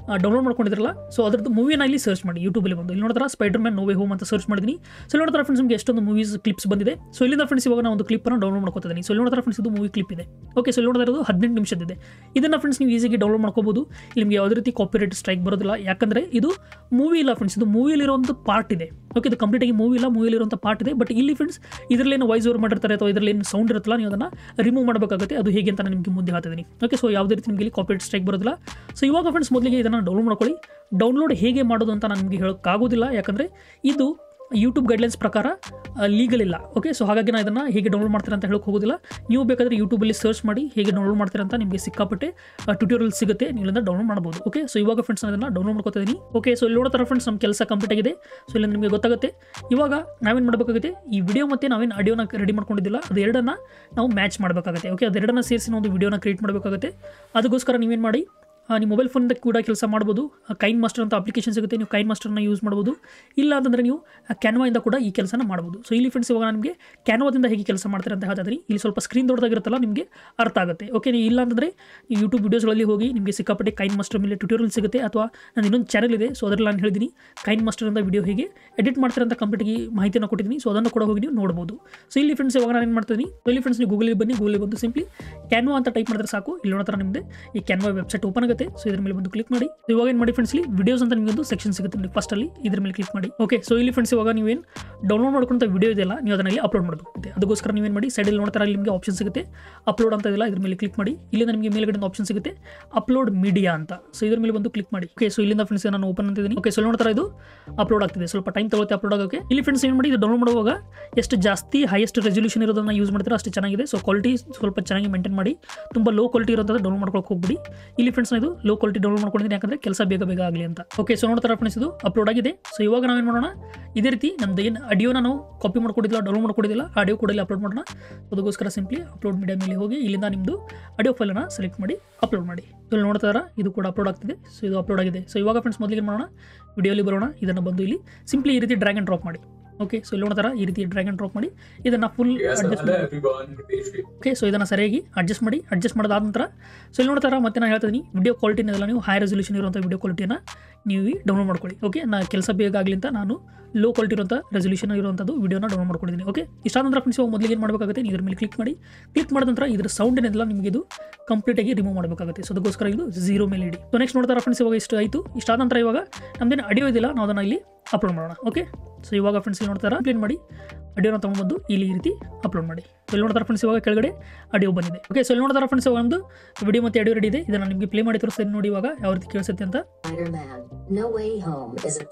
ಡೌನ್ಲೋಡ್ ಮಾಡ್ಕೊಂಡಿದ್ರಲ್ಲ ಸೊ ಅದ್ರದ್ದು ಮೂವಿನ ಇಲ್ಲಿ ಸರ್ಚ್ ಮಾಡಿ ಯೂಟ್ಯೂಬಲ್ಲಿ ಬಂದು ಇಲ್ಲಿ ನೋಡಿದ್ರೆ ಸ್ಪೈಡರ್ ಮ್ಯಾನ್ ನೋವೇ ಹೋಮ್ ಅಂತ ಸರ್ಚ್ ಮಾಡಿದ್ದೀನಿ ಸೊ ಇಲ್ಲಿ ನೋಡಿದ್ರೆ ಫ್ರೆಂಡ್ಸ್ ನಿಮಗೆ ಎಷ್ಟೊಂದು ಮೂವೀಸ್ ಕ್ಲಿಪ್ಸ್ ಬಂದಿದೆ ಸೊ ಇಲ್ಲಿಂದ ಫ್ರೆಂಡ್ಸ್ ಇವಾಗ ನಾನು ಒಂದು ಕ್ಲಿಪ್ಪನ್ನು ಡೌನ್ಲೋಡ್ ಮಾಡ್ಕೊತಿದ್ದೀನಿ ಸೊ ಇಲ್ಲಿ ನೋಡಿದ್ರೆ ಫ್ರೆಂಡ್ಸ್ ಇದು ಮೂವಿ ಕ್ಲಿಪ್ ಇದೆ ಓಕೆ ಸೊ ಇಲ್ಲಿ ನೋಡಿದ್ರೆ ಇದು ಹದಿನೆಂಟು ನಿಮಿಷದಿದೆ ಇದನ್ನು ಫ್ರೆಂಡ್ಸ್ ನೀವು ಈಸಿಯಾಗಿ ಡೌನ್ಲೋಡ್ ಮಾಡ್ಕೋಬೋದು ಇಲ್ಲಿ ನಿಮಗೆ ಯಾವುದೇ ರೀತಿ ಕಾಪಿರೈಟ್ ಸ್ಟ್ರೈಕ್ ಬರೋದಿಲ್ಲ ಯಾಕಂದರೆ ಇದು ಮೂವಿ ಇಲ್ಲ ಫ್ರೆಂಡ್ಸ್ ಇದು ಮೂವಿಯಲ್ಲಿರುವಂಥ ಪಾರ್ಟ್ ಇದೆ ಓಕೆ ಇದು ಕಂಪ್ಲೀಟಾಗಿ ಮೂವಿ ಇಲ್ಲ ಮೂವಿಲಿರುವಂಥ ಪಾರ್ಟ್ ಇದೆ ಬಟ್ ಇಲ್ಲಿ ಫ್ರೆಂಡ್ಸ್ ಇದರಲ್ಲೇನು ವಾಯ್ಸ್ ಓವರ್ ಮಾಡಿರ್ತಾರೆ ಅಥವಾ ಇದರಲ್ಲಿ ಏನು ಸೌಂಡ್ ಇರುತ್ತಲ್ಲ ನೀವು ಅದನ್ನು ರಿಮೂವ್ ಮಾಡಬೇಕಾಗುತ್ತೆ ಅದು ಹೇಗೆ ಅಂತ ನಾನು ನಿಮಗೆ ಮುಂದೆ ಹೇಳ್ತಿದ್ದೀನಿ ಓಕೆ ಸೊ ಯಾವುದೇ ರೀತಿ ನಿಮಗೆ ಇಲ್ಲಿ ಕಾಪಿರೈಟ್ ಸ್ಟ್ರೈಕ್ ಬರೋದಿಲ್ಲ ಸೊ ಇವಾಗ ಫ್ರೆಂಡ್ಸ್ ಮೊದಲಿಗೆ ಇದನ್ನು ಡೌನ್ಲೋಡ್ ಮಾಡ್ಕೊಳ್ಳಿ ಡೌನ್ಲೋಡ್ ಹೇಗೆ ಮಾಡೋದು ಅಂತ ನಾನು ನಿಮಗೆ ಹೇಳೋಕ್ಕಾಗೋದಿಲ್ಲ ಯಾಕಂದರೆ ಇದು ಯೂಟ್ಯೂಬ್ ಗೈಡ್ಲೈನ್ಸ್ ಪ್ರಕಾರ ಲೀಗಲ್ ಇಲ್ಲ ಓಕೆ ಸೊ ಹಾಗಾಗಿ ನಾನು ಇದನ್ನು ಹೇಗೆ ಡೌನ್ಲೋಡ್ ಮಾಡ್ತೀರಾ ಅಂತ ಹೇಳೋಕೆ ಹೋಗೋದಿಲ್ಲ ನೀವು ಬೇಕಾದರೆ ಯೂಟ್ಯೂಬಲ್ಲಿ ಸರ್ಚ್ ಮಾಡಿ ಹೇಗೆ ಡೌನ್ಲೋಡ್ ಮಾಡ್ತೀರಾ ಅಂತ ನಿಮಗೆ ಸಿಕ್ಕಾಪಟ್ಟೆ ಟ್ಯೂಟೋರಿಯಲ್ ಸಿಗುತ್ತೆ ನೀವು ಇಲ್ಲಿಂದ ಡೌನ್ಲೋಡ್ ಮಾಡ್ಬೋದು ಓಕೆ ಸೊ ಇವಾಗ ಫ್ರೆಂಡ್ಸ್ ನಾನು ಇದನ್ನು ಡೌನ್ಲೋಡ್ ಮಾಡ್ಕೊತಾ ಇದ್ದೀನಿ ಓಕೆ ಸೊ ಇಲ್ಲಿ ನೋಡೋ ಫ್ರೆಂಡ್ಸ್ ನಮ್ಮ ಕೆಲಸ ಕಂಪ್ಲೀಟ್ ಆಗಿದೆ ಸೊ ಇಲ್ಲಿ ನಿಮಗೆ ಗೊತ್ತಾಗುತ್ತೆ ಇವಾಗ ನಾವೇನು ಮಾಡಬೇಕಾಗುತ್ತೆ ಈ ವಿಡಿಯೋ ಮತ್ತು ನಾವೇನು ಆಡಿಯೋನ ರೆಡಿ ಮಾಡ್ಕೊಂಡಿದ್ದಿಲ್ಲ ಅದು ಎರಡನ್ನ ನಾವು ಮ್ಯಾಚ್ ಮಾಡಬೇಕಾಗುತ್ತೆ ಓಕೆ ಅದೆರಡನ್ನ ಸೇರಿಸಿ ನಾವು ಒಂದು ವಿಡಿಯೋನ ಕ್ರಿಯೇಟ್ ಮಾಡಬೇಕಾಗುತ್ತೆ ಅದಕ್ಕೋಸ್ಕರ ನೀವೇನು ಮಾಡಿ ಆ, ನೀವು ಮೊಬೈಲ್ ಫೋನಿಂದ ಕೂಡ ಕೆಲಸ ಮಾಡ್ಬೋದು ಕೈನ್ ಮಾಸ್ಟರ್ ಅಂತ ಅಪ್ಲಿಕೇಶನ್ ಸಿಗುತ್ತೆ ನೀವು ಕೈನ್ ಮಾಸ್ಟರ್ನ ಯೂಸ್ ಮಾಡ್ಬೋದು ಇಲ್ಲ ಅಂತಂದರೆ ನೀವು ಕ್ಯಾನ್ವಾಯಿಂದ ಕೂಡ ಈ ಕೆಲಸನ ಮಾಡ್ಬೋದು ಸೊ ಇಲ್ಲಿ ಫ್ರೆಂಡ್ಸ್ ಇವಾಗ ನಿಮಗೆ ಕ್ಯಾನ್ವಾದಿಂದ ಹೇಗೆ ಕೆಲಸ ಮಾಡ್ತಾರೆ ಅಂತ ಹೇಳ್ತಾ ಇದ್ದೀನಿ ಇಲ್ಲಿ ಸ್ವಲ್ಪ ಸ್ಕ್ರೀನ್ ದೊಡ್ಡದಾಗಿರುತ್ತಲ್ಲ ನಿಮಗೆ ಅರ್ಥ ಆಗುತ್ತೆ ಓಕೆ ನೀವು ಇಲ್ಲ ಅಂತಂದರೆ ನೀವು ಯೂಟ್ಯೂಬ್ ವೀಡಿಯೋಸ್ಗಳಲ್ಲಿ ಹೋಗಿ ನಿಮಗೆ ಸಿಕ್ಕಾಪಟ್ಟೆ ಕೈನ್ ಮಾಸ್ಟರ್ ಮೇಲೆ ಟ್ಯೂಟೋರಿಯಲ್ ಸಿಗುತ್ತೆ ಅಥವಾ ನಾನು ಇನ್ನೊಂದು ಚಾನಲ್ ಇದೆ ಸೊ ಅದರಲ್ಲಿ ನಾನು ಹೇಳಿದ್ದೀನಿ ಕೈನ್ ಮಾಸ್ಟರ್ ಅಂತ ವಿಡಿಯೋ ಹೇಗೆ ಎಡಿಟ್ ಮಾಡ್ತಾರೆ ಅಂತ ಕಂಪ್ಲೀಟಾಗಿ ಮಾಹಿತಿಯನ್ನು ಕೊಟ್ಟಿದ್ದೀನಿ ಸೊ ಅದನ್ನು ಕೂಡ ಹೋಗಿ ನೀವು ನೋಡ್ಬೋದು ಸೊ ಇಲ್ಲಿ ಫ್ರೆಂಡ್ಸ್ ಇವಾಗ ನಾನು ಏನು ಮಾಡ್ತೀನಿ ಸೊ ಇಲ್ಲಿ ಫ್ರೆಂಡ್ಸ್ ನೀವು ಗೂಗಲಿಗೆ ಬನ್ನಿ ಗೂಗಲಿಗೆ ಬಂದು ಸಿಂಪ್ಲಿ ಕ್ಯಾನ್ವಾ ಅಂತ ಟೈಪ್ ಮಾಡಿದ್ರೆ ಸಾಕು ಇಲ್ಲಿ ನೋಡೋ ಥರ ನಿಮ್ಮದು ಈ ಕ್ಯಾನ್ವಾ ವೆಬ್ಸೈಟ್ ಓಪನ್ ಆಗುತ್ತೆ ಸೊ ಇದ್ರ ಮೇಲೆ ಬಂದು ಕ್ಲಿಕ್ ಮಾಡಿ So ಇವಾಗ ಏನು ಮಾಡಿ ಫ್ರೆಂಡ್ಸ್ ಇಲ್ಲಿ ವಿಡಿಯೋಸ್ ಅಂತ ನಿಮಗೆ ಒಂದು ಸೆಕ್ಷನ್ ಸಿಗುತ್ತೆ ನಿಮಗೆ ಫಸ್ಟ್ ಅಲ್ಲಿ ಇದ್ರ ಮೇಲೆ ಕ್ಲಿಕ್ ಮಾಡಿ ಓಕೆ ಸೊ ಇಲ್ಲಿ ಫ್ರೆಂಡ್ಸ್ ಇವಾಗ ನೀವೇನು ಡೌನ್ಲೋಡ್ ಮಾಡ್ಕೊಂತ ವಿಡಿಯೋ ಇದೆಯಲ್ಲ ನೀವು ಅದನ್ನ ಇಲ್ಲಿ ಅಪ್ಲೋಡ್ ಮಾಡಬೇಕು ಅದಕ್ಕೋಸ್ಕರ ನೀವೇನು ಮಾಡಿ ಸೈಡಲ್ಲಿ ನೋಡ್ತಾರೆ ಅಲ್ಲಿ ನಿಮಗೆ ಆಪ್ಷನ್ ಸಿಗುತ್ತೆ ಅಪ್ಲೋಡ್ ಅಂತ ಇದೆಲ್ಲ ಇದ್ರ ಮೇಲೆ ಕ್ಲಿಕ್ ಮಾಡಿ ಇಲ್ಲಿಂದ ನಿಮಗೆ ಮೇಲ್ಗಡೆ ಆಪ್ಷನ್ ಸಿಗುತ್ತೆ ಅಪ್ಲೋಡ್ ಮೀಡಿಯಾ ಅಂತ ಸೊ ಇದ್ರ ಮೇಲೆ ಬಂದು ಕ್ಲಿಕ್ ಮಾಡಿ ಓಕೆ ಸೊ ಇಲ್ಲಿಂದ ಫ್ರೆಂಡ್ಸ್ ನಾನು ಓಪನ್ ಅಂತಿದ್ದೀನಿ ಓಕೆ ಸೊ ನೋಡ್ತಾರೆ ಇದು ಅಪ್ಲೋಡ್ ಆಗ್ತಿದೆ ಸ್ವಲ್ಪ ಟೈಮ್ ತಗೊಳುತ್ತೆ ಅಪ್ಲೋಡ್ ಆಗೋಕೆ ಇಲ್ಲಿ ಫ್ರೆಂಡ್ಸ್ ಏನು ಮಾಡಿ ಇದು ಡೌನ್ಲೋಡ್ ಮಾಡುವಾಗ ಎಷ್ಟು ಜಾಸ್ತಿ ಹೈಯೆಸ್ಟ್ ರೆಸಲ್ಯೂಷನ್ ಇರೋದನ್ನ ಯೂಸ್ ಮಾಡ್ತಾರೆ ಅಷ್ಟು ಚೆನ್ನಾಗಿದೆ ಸೊ ಕ್ವಾಲಿಟಿ ಸ್ವಲ್ಪ ಚೆನ್ನಾಗಿ ಮೇಂಟೈನ್ ಮಾಡಿ ತುಂಬ ಲೋ ಕ್ವಾಲಿಟಿ ಇರೋಂಥದ್ದು ಡೌನ್ಲೋಡ್ ಮಾಡ್ಕೊಳಕ್ಕೆ ಹೋಗ್ಬಿಡಿ ಇಲ್ಲಿ ಫ್ರೆಂಡ್ಸ್ ಇದು ಲೋ ಕ್ವಾಲಿಟಿ ಡೌನ್ಲೋಡ್ ಮಾಡ್ಕೊಂಡಿದ್ದೀನಿ ಯಾಕಂದ್ರೆ ಕೆಲಸ ಬೇಗ ಬೇಗ ಆಗಲಿ ಅಂತ ಓಕೆ ಸೊ ನೋಡ್ತಾರೆ ಫ್ರೆಂಡ್ಸ್ ಇದು ಅಪ್ಲೋಡ್ ಆಗಿದೆ ಸೊ ಇವಾಗ ನಾವೇನು ಮಾಡೋಣ ಇದೇ ರೀತಿ ನಮ್ದು ಏನು ಆಡಿಯೋನ ನಾವು ಕಾಪಿ ಮಾಡ್ಕೊಂಡಿದ್ದಿಲ್ಲ ಡೌನ್ಲೋಡ್ ಮಾಡ್ಕೊಂಡಿದ್ದಿಲ್ಲ ಆಡಿಯೋ ಕೂಡ ಇಲ್ಲಿ ಅಪ್ಲೋಡ್ ಮಾಡೋಣ ಅದಕ್ಕೋಸ್ಕರ ಸಿಂಪ್ಲಿ ಅಪ್ಲೋಡ್ ಮೀಡಿಯಾ ಮೇಲೆ ಹೋಗಿ ಇಲ್ಲಿಂದ ನಿಮ್ಮದು ಆಡಿಯೋ ಫೈಲನ್ನು ಸೆಲೆಕ್ಟ್ ಮಾಡಿ ಅಪ್ಲೋಡ್ ಮಾಡಿ ಸೊ ಇಲ್ಲಿ ನೋಡ್ತಾರ ಇದು ಕೂಡ ಅಪ್ಲೋಡ್ ಆಗ್ತಿದೆ ಸೊ ಇದು ಅಪ್ಲೋಡ್ ಆಗಿದೆ ಸೊ ಇವಾಗ ಫ್ರೆಂಡ್ಸ್ ಮೊದಲಿಗೆ ಮಾಡೋಣ ವಿಡಿಯೋಲಿ ಬರೋಣ ಇದನ್ನು ಬಂದು ಇಲ್ಲಿ ಸಿಂಪ್ಲಿ ಈ ರೀತಿ ಡ್ರ್ಯಾಗ್ ಆ್ಯಂಡ್ ಡ್ರಾಪ್ ಮಾಡಿ ಓಕೆ ಸೊ ಇಲ್ಲಿ ನೋಡ್ತಾರ ಈ ರೀತಿ ಡ್ರ್ಯಾಗ್ ಆ್ಯಂಡ್ ಡ್ರಾಪ್ ಮಾಡಿ ಇದನ್ನು full Yes, adjust hello everyone. Page three. Okay so ಇದನ್ನು ಸರಿಯಾಗಿ ಅಡ್ಜಸ್ಟ್ ಮಾಡಿ ಅಡ್ಜಸ್ಟ್ ಮಾಡಿದಾದ ನಂತರ ಸೊ ಇಲ್ಲಿ ನೋಡ್ತಾರ ಮತ್ತೆ ನಾನು ಹೇಳ್ತೀನಿ ವಿಡಿಯೋ ಕ್ವಾಲಿಟಿನೆಲ್ಲ ನೀವು ಹೈ ರೆಸಲ್ಯೂಷನ್ ಇರುವಂಥ ವಿಡಿಯೋ ಕ್ವಾಲಿಟಿನ ನೀವು ಡೌನ್ಲೋಡ್ ಮಾಡ್ಕೊಳ್ಳಿ ಓಕೆ ನಾ ಕೆಲಸ ಬೇಗ ಆಗಲಿ ಅಂತ ನಾನು ಲೋ ಕ್ವಾಲಿಟಿ ಇರುವಂಥ ರೆಸಲ್ಯೂಷನ್ ಇರುವಂಥದ್ದು ವಿಡಿಯೋನ ಡೌನ್ಲೋಡ್ ಮಾಡ್ಕೊಂಡಿದ್ದೀನಿ ಓಕೆ ಇಷ್ಟಾದ ನಂತರ ಫ್ರೆಂಡ್ಸ್ ಇವಾಗ ಮೊದಲಿಗೆ ಏನು ಮಾಡಬೇಕಾಗುತ್ತೆ ನೀವು ಇದ್ರ ಮೇಲೆ ಕ್ಲಿಕ್ ಮಾಡಿ ಕ್ಲಿಕ್ ಮಾಡಿದ ನಂತರ ಇದ್ರ ಸೌಂಡ್ ಏನಿಲ್ಲ ನಿಮಗೆ ಇದು ಕಂಪ್ಲೀಟಾಗಿ ರಿಮೂವ್ ಮಾಡಬೇಕಾಗುತ್ತೆ ಸೊ ಅದಕ್ಕೋಸ್ಕರ ಇದು ಝೀರೋ ಮೇಲೆ ಇಡಿ ಸೊ ನೆಕ್ಸ್ಟ್ ನೋಡ್ತಾರ ಫ್ರೆಂಡ್ಸ್ ಇವಾಗ ಇಷ್ಟು ಆಯಿತು ಇಷ್ಟಾದ ನಂತರ ಇವಾಗ ನಮ್ದೇನು ಆಡಿಯೋ ಇದಿಲ್ಲ ನಾವು ಅದನ್ನು ಇಲ್ಲಿ ಅಪ್ಲೋಡ್ ಮಾಡೋಣ ಓಕೆ ಸೊ ಇವಾಗ ಫ್ರೆಂಡ್ಸ್ ಇಲ್ಲಿ ನೋಡ್ತಾರ ಕ್ಲೀನ್ ಮಾಡಿ ಆಡಿಯೋನ ತೊಗೊಂಡ್ಬಂದು ಇಲ್ಲಿ ಈ ರೀತಿ ಅಪ್ಲೋಡ್ ಮಾಡಿ ಸೊ ಇಲ್ಲಿ ನೋಡ್ತಾರೆ ಫ್ರೆಂಡ್ಸ್ ಇವಾಗ ಕೆಳಗಡೆ ಆಡಿಯೋ ಬಂದಿದೆ ಓಕೆ ಸೊ ಇಲ್ಲಿ ನೋಡ್ತಾರೆ ಫ್ರೆಂಡ್ಸ್ ಇವಾಗ ಒಂದು ವಿಡಿಯೋ ಮತ್ತು ಆಡಿಯೋ ರೆಡಿ ಇದೆ ಇದನ್ನು ನಿಮಗೆ ಪ್ಲೇ ಮಾಡಿ ತೋರಿಸ್ತೀನಿ ನೋಡಿ ಇವಾಗ ಯಾವ ರೀತಿ ಕೇಳಿಸುತ್ತೆ ಅಂತ Spider-Man No Way Home is a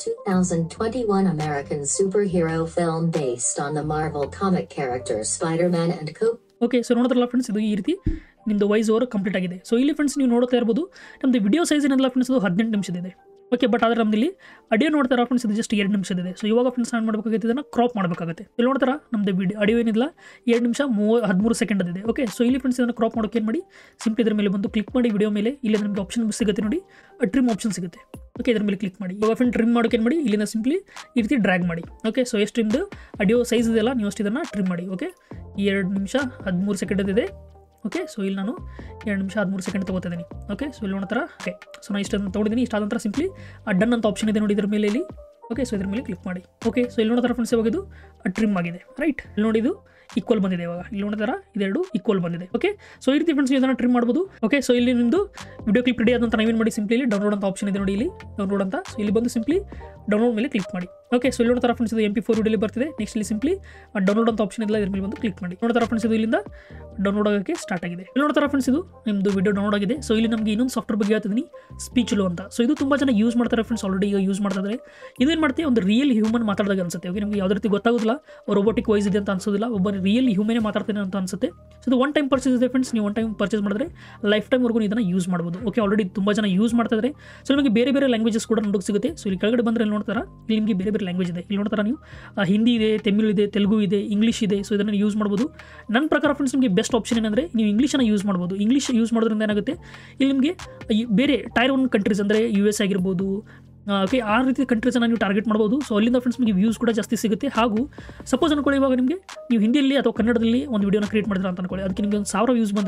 2021 American superhero film based on the Marvel comic characters Spider-Man and Co. Okay so ನೋಡಿದ್ರಲ್ಲ ಫ್ರೆಂಡ್ಸ್ ಇದು ಈ ರೀತಿ ನಿಮ್ಮದು ವಾಯ್ಸ್ ಓವರ್ ಕಂಪ್ಲೀಟ್ ಆಗಿದೆ ಸೊ ಇಲ್ಲಿ ಫ್ರೆಂಡ್ಸ್ ನೀವು ನೋಡ್ತಾ ಇರ್ಬೋದು ನಮ್ಮದು ವಿಡಿಯೋ ಸೈಜ್ ಏನಿಲ್ಲ ಫ್ರೆಂಡ್ಸ್ ಅದು ಹದಿನೆಂಟು ನಿಮಿಷದಿದೆ ಓಕೆ ಬಟ್ ಆದರೆ ನಮ್ದು ಇಲ್ಲಿ ಆಡಿಯೋ ನೋಡ್ತಾರ ಫ್ರೆಂಡ್ಸ್ ಇದು ಜಸ್ಟ್ ಎರಡು ನಿಮಿಷದಿದೆ ಸೊ ಇವಾಗ ಫ್ರೆಂಡ್ಸ್ ನಾನು ಮಾಡಬೇಕಾಗುತ್ತೆ ಇದನ್ನು ಕ್ರಾಪ್ ಮಾಡಬೇಕಾಗುತ್ತೆ ಇಲ್ಲಿ ನೋಡ್ತಾರ ನಮ್ಮದು ವಿಡಿಯೋ ಆಡಿಯೋ ಏನಿಲ್ಲ ಎರಡು ನಿಮಿಷ ಮೂವ ಹದಿಮೂರು ಸೆಕೆಂಡ್ ಅದಿದೆ ಓಕೆ ಸೊ ಇಲ್ಲಿ ಫ್ರೆಂಡ್ಸ್ ಇದನ್ನು ಕ್ರಾಪ್ ಮಾಡೋಕೆ ಏನು ಮಾಡಿ ಸಿಂಪ್ಲಿ ಇದ್ರ ಮೇಲೆ ಬಂದು ಕ್ಲಿಕ್ ಮಾಡಿ ವಿಡಿಯೋ ಮೇಲೆ ಇಲ್ಲಿ ನಮಗೆ ಆಪ್ಷನ್ ಸಿಗುತ್ತೆ ನೋಡಿ ಟ್ರಿಮ್ ಆಪ್ಷನ್ ಸಿಗುತ್ತೆ ಓಕೆ ಇದ್ರ ಮೇಲೆ ಕ್ಲಿಕ್ ಮಾಡಿ ಇವಾಗ ಫ್ರೆಂಡ್ ಟ್ರಿಮ್ ಮಾಡೋಕೆ ಏನು ಮಾಡಿ ಇಲ್ಲಿಂದ ಸಿಂಪ್ಲಿ ಈ ರೀತಿ ಡ್ರ್ಯಾಗ್ ಮಾಡಿ ಓಕೆ ಸೊ ಎಷ್ಟು ನಿಮ್ಮದು ಆಡಿಯೋ ಸೈಜ್ ಇದೆಯಲ್ಲ ನೀವು ಅಷ್ಟು ಇದನ್ನು ಟ್ರಿಮ್ ಮಾಡಿ ಓಕೆ ಎರಡು ನಿಮಿಷ ಹದಿಮೂರು ಸೆಕೆಂಡ್ ಇದೆ ಓಕೆ ಸೊ ಇಲ್ಲಿ ನಾನು ಎರಡು ನಿಮಿಷ ಹದಿಮೂರು ಸೆಕೆಂಡ್ ತೊಗೋತಿದ್ದೀನಿ ಓಕೆ ಸೊ ಇಲ್ಲಿ ನೋಡ್ತಾರ ಓಕೆ ಸೊ ನಾನು ಇಷ್ಟನ್ನು ತೊಗೊಂಡಿದ್ದೀನಿ ಇಷ್ಟಾದ ನಂತರ ಸಿಂಪ್ಲಿ ಡನ್ ಅಂತ ಆಪ್ಷನ್ ಇದೆ ನೋಡಿ ಇದ್ರ ಮೇಲೆ ಇಲ್ಲಿ ಓಕೆ ಸೊ ಇದ್ರ ಮೇಲೆ ಕ್ಲಿಕ್ ಮಾಡಿ ಓಕೆ ಸೊ ಇಲ್ಲಿ ನೋಡ್ತಾರ ಫ್ರೆಂಡ್ಸ್ ಇವಾಗ ಇದು ಟ್ರಿಮ್ ಆಗಿದೆ ರೈಟ್ ಇಲ್ಲಿ ನೋಡಿ ಇದು ಈಕ್ವಲ್ ಬಂದಿದೆ ಇವಾಗ ಇಲ್ಲಿ ನೋಡ್ತಾರ ಇದೆರಡು ಈಕ್ವಲ್ ಬಂದಿದೆ ಓಕೆ ಸೊ ಈ ರೀತಿ ಫ್ರೆಂಡ್ಸ್ ಇದನ್ನು ಟ್ರಿಮ್ ಮಾಡ್ಬೋದು ಓಕೆ ಸೊ ಇಲ್ಲಿ ನಿಮ್ಮದು ವಿಡಿಯೋ ಕ್ಲಿಪ್ ರೆಡಿ ಆದಂತ ನಾವೇನು ಮಾಡಿ ಸಿಂಪ್ಲಿ ಇಲ್ಲಿ ಡೌನ್ಲೋಡ್ ಅಂತ ಆಪ್ಷನ್ ಇದೆ ನೋಡಿ ಇಲ್ಲಿ ಡೌನ್ಲೋಡ್ ಅಂತ ಸೊ ಇಲ್ಲಿ ಬಂದು ಸಿಂಪ್ಲಿ ಡೌನ್ಲೋಡ್ ಮೇಲೆ ಕ್ಲಿಕ್ ಮಾಡಿ ಓಕೆ ಸೊ ಇಲ್ಲಿ ನೋಡ್ತಾರ ಫ್ರೆಂಡ್ಸ್ ಇದು ಎಂ ಪಿ ಫೋರ್ ವಿಡಿಯೋಲಿ ಬರ್ತಿದೆ ನೆಕ್ಸ್ಟ್ ಇಲ್ಲಿ ಸಿಂಪ್ಲಿ ಡೌನ್ಲೋಡ್ ಅಂತ ಆಪ್ಷನ್ ಇಲ್ಲ ಇದ್ರ ಮೇಲೆ ಬಂದು ಕ್ಲಿಕ್ ಮಾಡಿ ನೋಡ್ತಾರ ಫ್ರೆಂಡ್ಸ್ ಇದು ಇಲ್ಲಿಂದ ಡೌನ್ಲೋಡ್ ಆಗೋಕ್ಕೆ ಸ್ಟಾರ್ಟ್ ಆಗಿದೆ ಇಲ್ಲಿ ನೋಡ್ತಾರ ಫ್ರೆಂಡ್ಸ್ ಇದು ನಿಮ್ಮದು ವಿಡಿಯೋ ಡೌನ್ಲೋಡ್ ಆಗಿದೆ ಸೊ ಇಲ್ಲಿ ನಮಗೆ ಇನ್ನೊಂದು ಸಾಫ್ಟ್ವೇರ್ ಬಗ್ಗೆ ಹೇಳ್ತಿದ್ದೀನಿ ಸ್ಪೀಚ್ ಲೋ ಅಂತ ಸೊ ಇದು ತುಂಬ ಜನ ಯೂಸ್ ಮಾಡ್ತಾರೆ ಫ್ರೆಂಡ್ಸ್ ಆಲ್ರೆಡಿ ಈಗ ಯೂಸ್ ಮಾಡ್ತಾ ಇದ್ದಾರೆ ಇದೇನು ಮಾಡ್ತೀವಿ ಒಂದು ರಿಯಲ್ ಹ್ಯೂಮನ್ ಮಾತಾಡಿದಾಗ ಅನ್ಸುತ್ತೆ ಓಕೆ ನಿಮಗೆ ಯಾವುದೇ ರೀತಿ ಗೊತ್ತಾಗೋದಿಲ್ಲ ರೋಬೋಟಿಕ್ ವೈಸ್ ಇದೆ ಅಂತ ಅನ್ಸೋದಿಲ್ಲ ಒಬ್ಬ ರಿಯಲ್ ಹ್ಯೂಮನೇ ಮಾತಾಡ್ತಾನೆ ಅಂತ ಅನ್ಸುತ್ತೆ ಸೊ ಇದು ಒನ್ ಟೈಮ್ ಪರ್ಚೇಸ್ ಇದೆ ಫ್ರೆಂಡ್ಸ್ ನೀವು ಒನ್ ಟೈಮ್ ಪರ್ಚೇಸ್ ಮಾಡಿದ್ರೆ ಲೈಫ್ ಟೈಮ್ವರೆಗೂ ಇದನ್ನು ಯೂಸ್ ಮಾಡ್ಬೋದು ಓಕೆ ಆಲ್ರೆಡಿ ತುಂಬ ಜನ ಯೂಸ್ ಮಾಡ್ತಾ ಇದ್ದಾರೆ ಸೊ ನಿಮಗೆ ಬೇರೆ ಬೇರೆ ಲ್ಯಾಂಗ್ವೇಜಸ್ ಕೂಡ ನೋಡೋಕೆ ಸಿಗುತ್ತೆ ಸೊ ಇಲ್ಲಿ ಕೆಳಗಡೆ ಬಂದರೆ ಇಲ್ಲಿ ನೋಡ್ತಾರ ಇಲ್ಲಿ ನಿಮಗೆ ಬೇರೆ ಬೇರೆ ಲ್ಯಾಂಗ್ವೇಜ್ ಇದೆ ಇಲ್ಲಿ ನೋಡ್ತಾರ ನೀವು ಆ, ಹಿಂದಿ ಇದೆ ತಮಿಳ್ ಇದೆ ತೆಲುಗು ಇದೆ ಇಂಗ್ಲೀಷ್ ಇದೆ ಸೊ ಇದನ್ನು ಯೂಸ್ ಮಾಡ್ಬೋದು ನನ್ನ ಪ್ರಕಾರ ಫ್ರೆಂಡ್ಸ್ ನಿಮಗೆ ಬೆಸ್ಟ್ ಆಪ್ಷನ್ ಏನಂದರೆ ನೀವು ಇಂಗ್ಲೀಷನ್ನು ಯೂಸ್ ಮಾಡ್ಬೋದು ಇಂಗ್ಲೀಷ್ ಯೂಸ್ ಮಾಡೋದ್ರಿಂದ ಏನಾಗುತ್ತೆ ಇಲ್ಲಿ ನಿಮಗೆ ಈ ಬೇರೆ ಟೈರ್ ಒನ್ ಕಂಟ್ರೀಸ್ ಅಂದರೆ ಯು ಎಸ್ ಆಗಿರ್ಬೋದು ಓಕೆ ಆ ರೀತಿ ಕಂಟ್ರೀಸನ್ನು ನೀವು ಟಾರ್ಗೆಟ್ ಮಾಡ್ಬೋದು ಸೊ ಅಲ್ಲಿಂದ ಫ್ರೆಂಡ್ಸ್ ನಿಮಗೆ ವ್ಯೂಸ್ ಕೂಡ ಜಾಸ್ತಿ ಸಿಗುತ್ತೆ ಹಾಗೂ ಸಪೋಸ್ ಅನ್ಕೊಳ್ಳಿ ಇವಾಗ ನಿಮಗೆ ನೀವು ಹಿಂದಿಯಲ್ಲಿ ಅಥವಾ ಕನ್ನಡದಲ್ಲಿ ಒಂದು ವಿಡಿಯೋನ ಕ್ರಿಯೇಟ್ ಮಾಡಿದ್ರೆ ಅಂತ ಅನ್ಕೊಳ್ಳಿ ಅದಕ್ಕೆ ನಿಮಗೆ ಒಂದು ಸಾವಿರ ವ್ಯೂಸ್ ಬಂದರೆ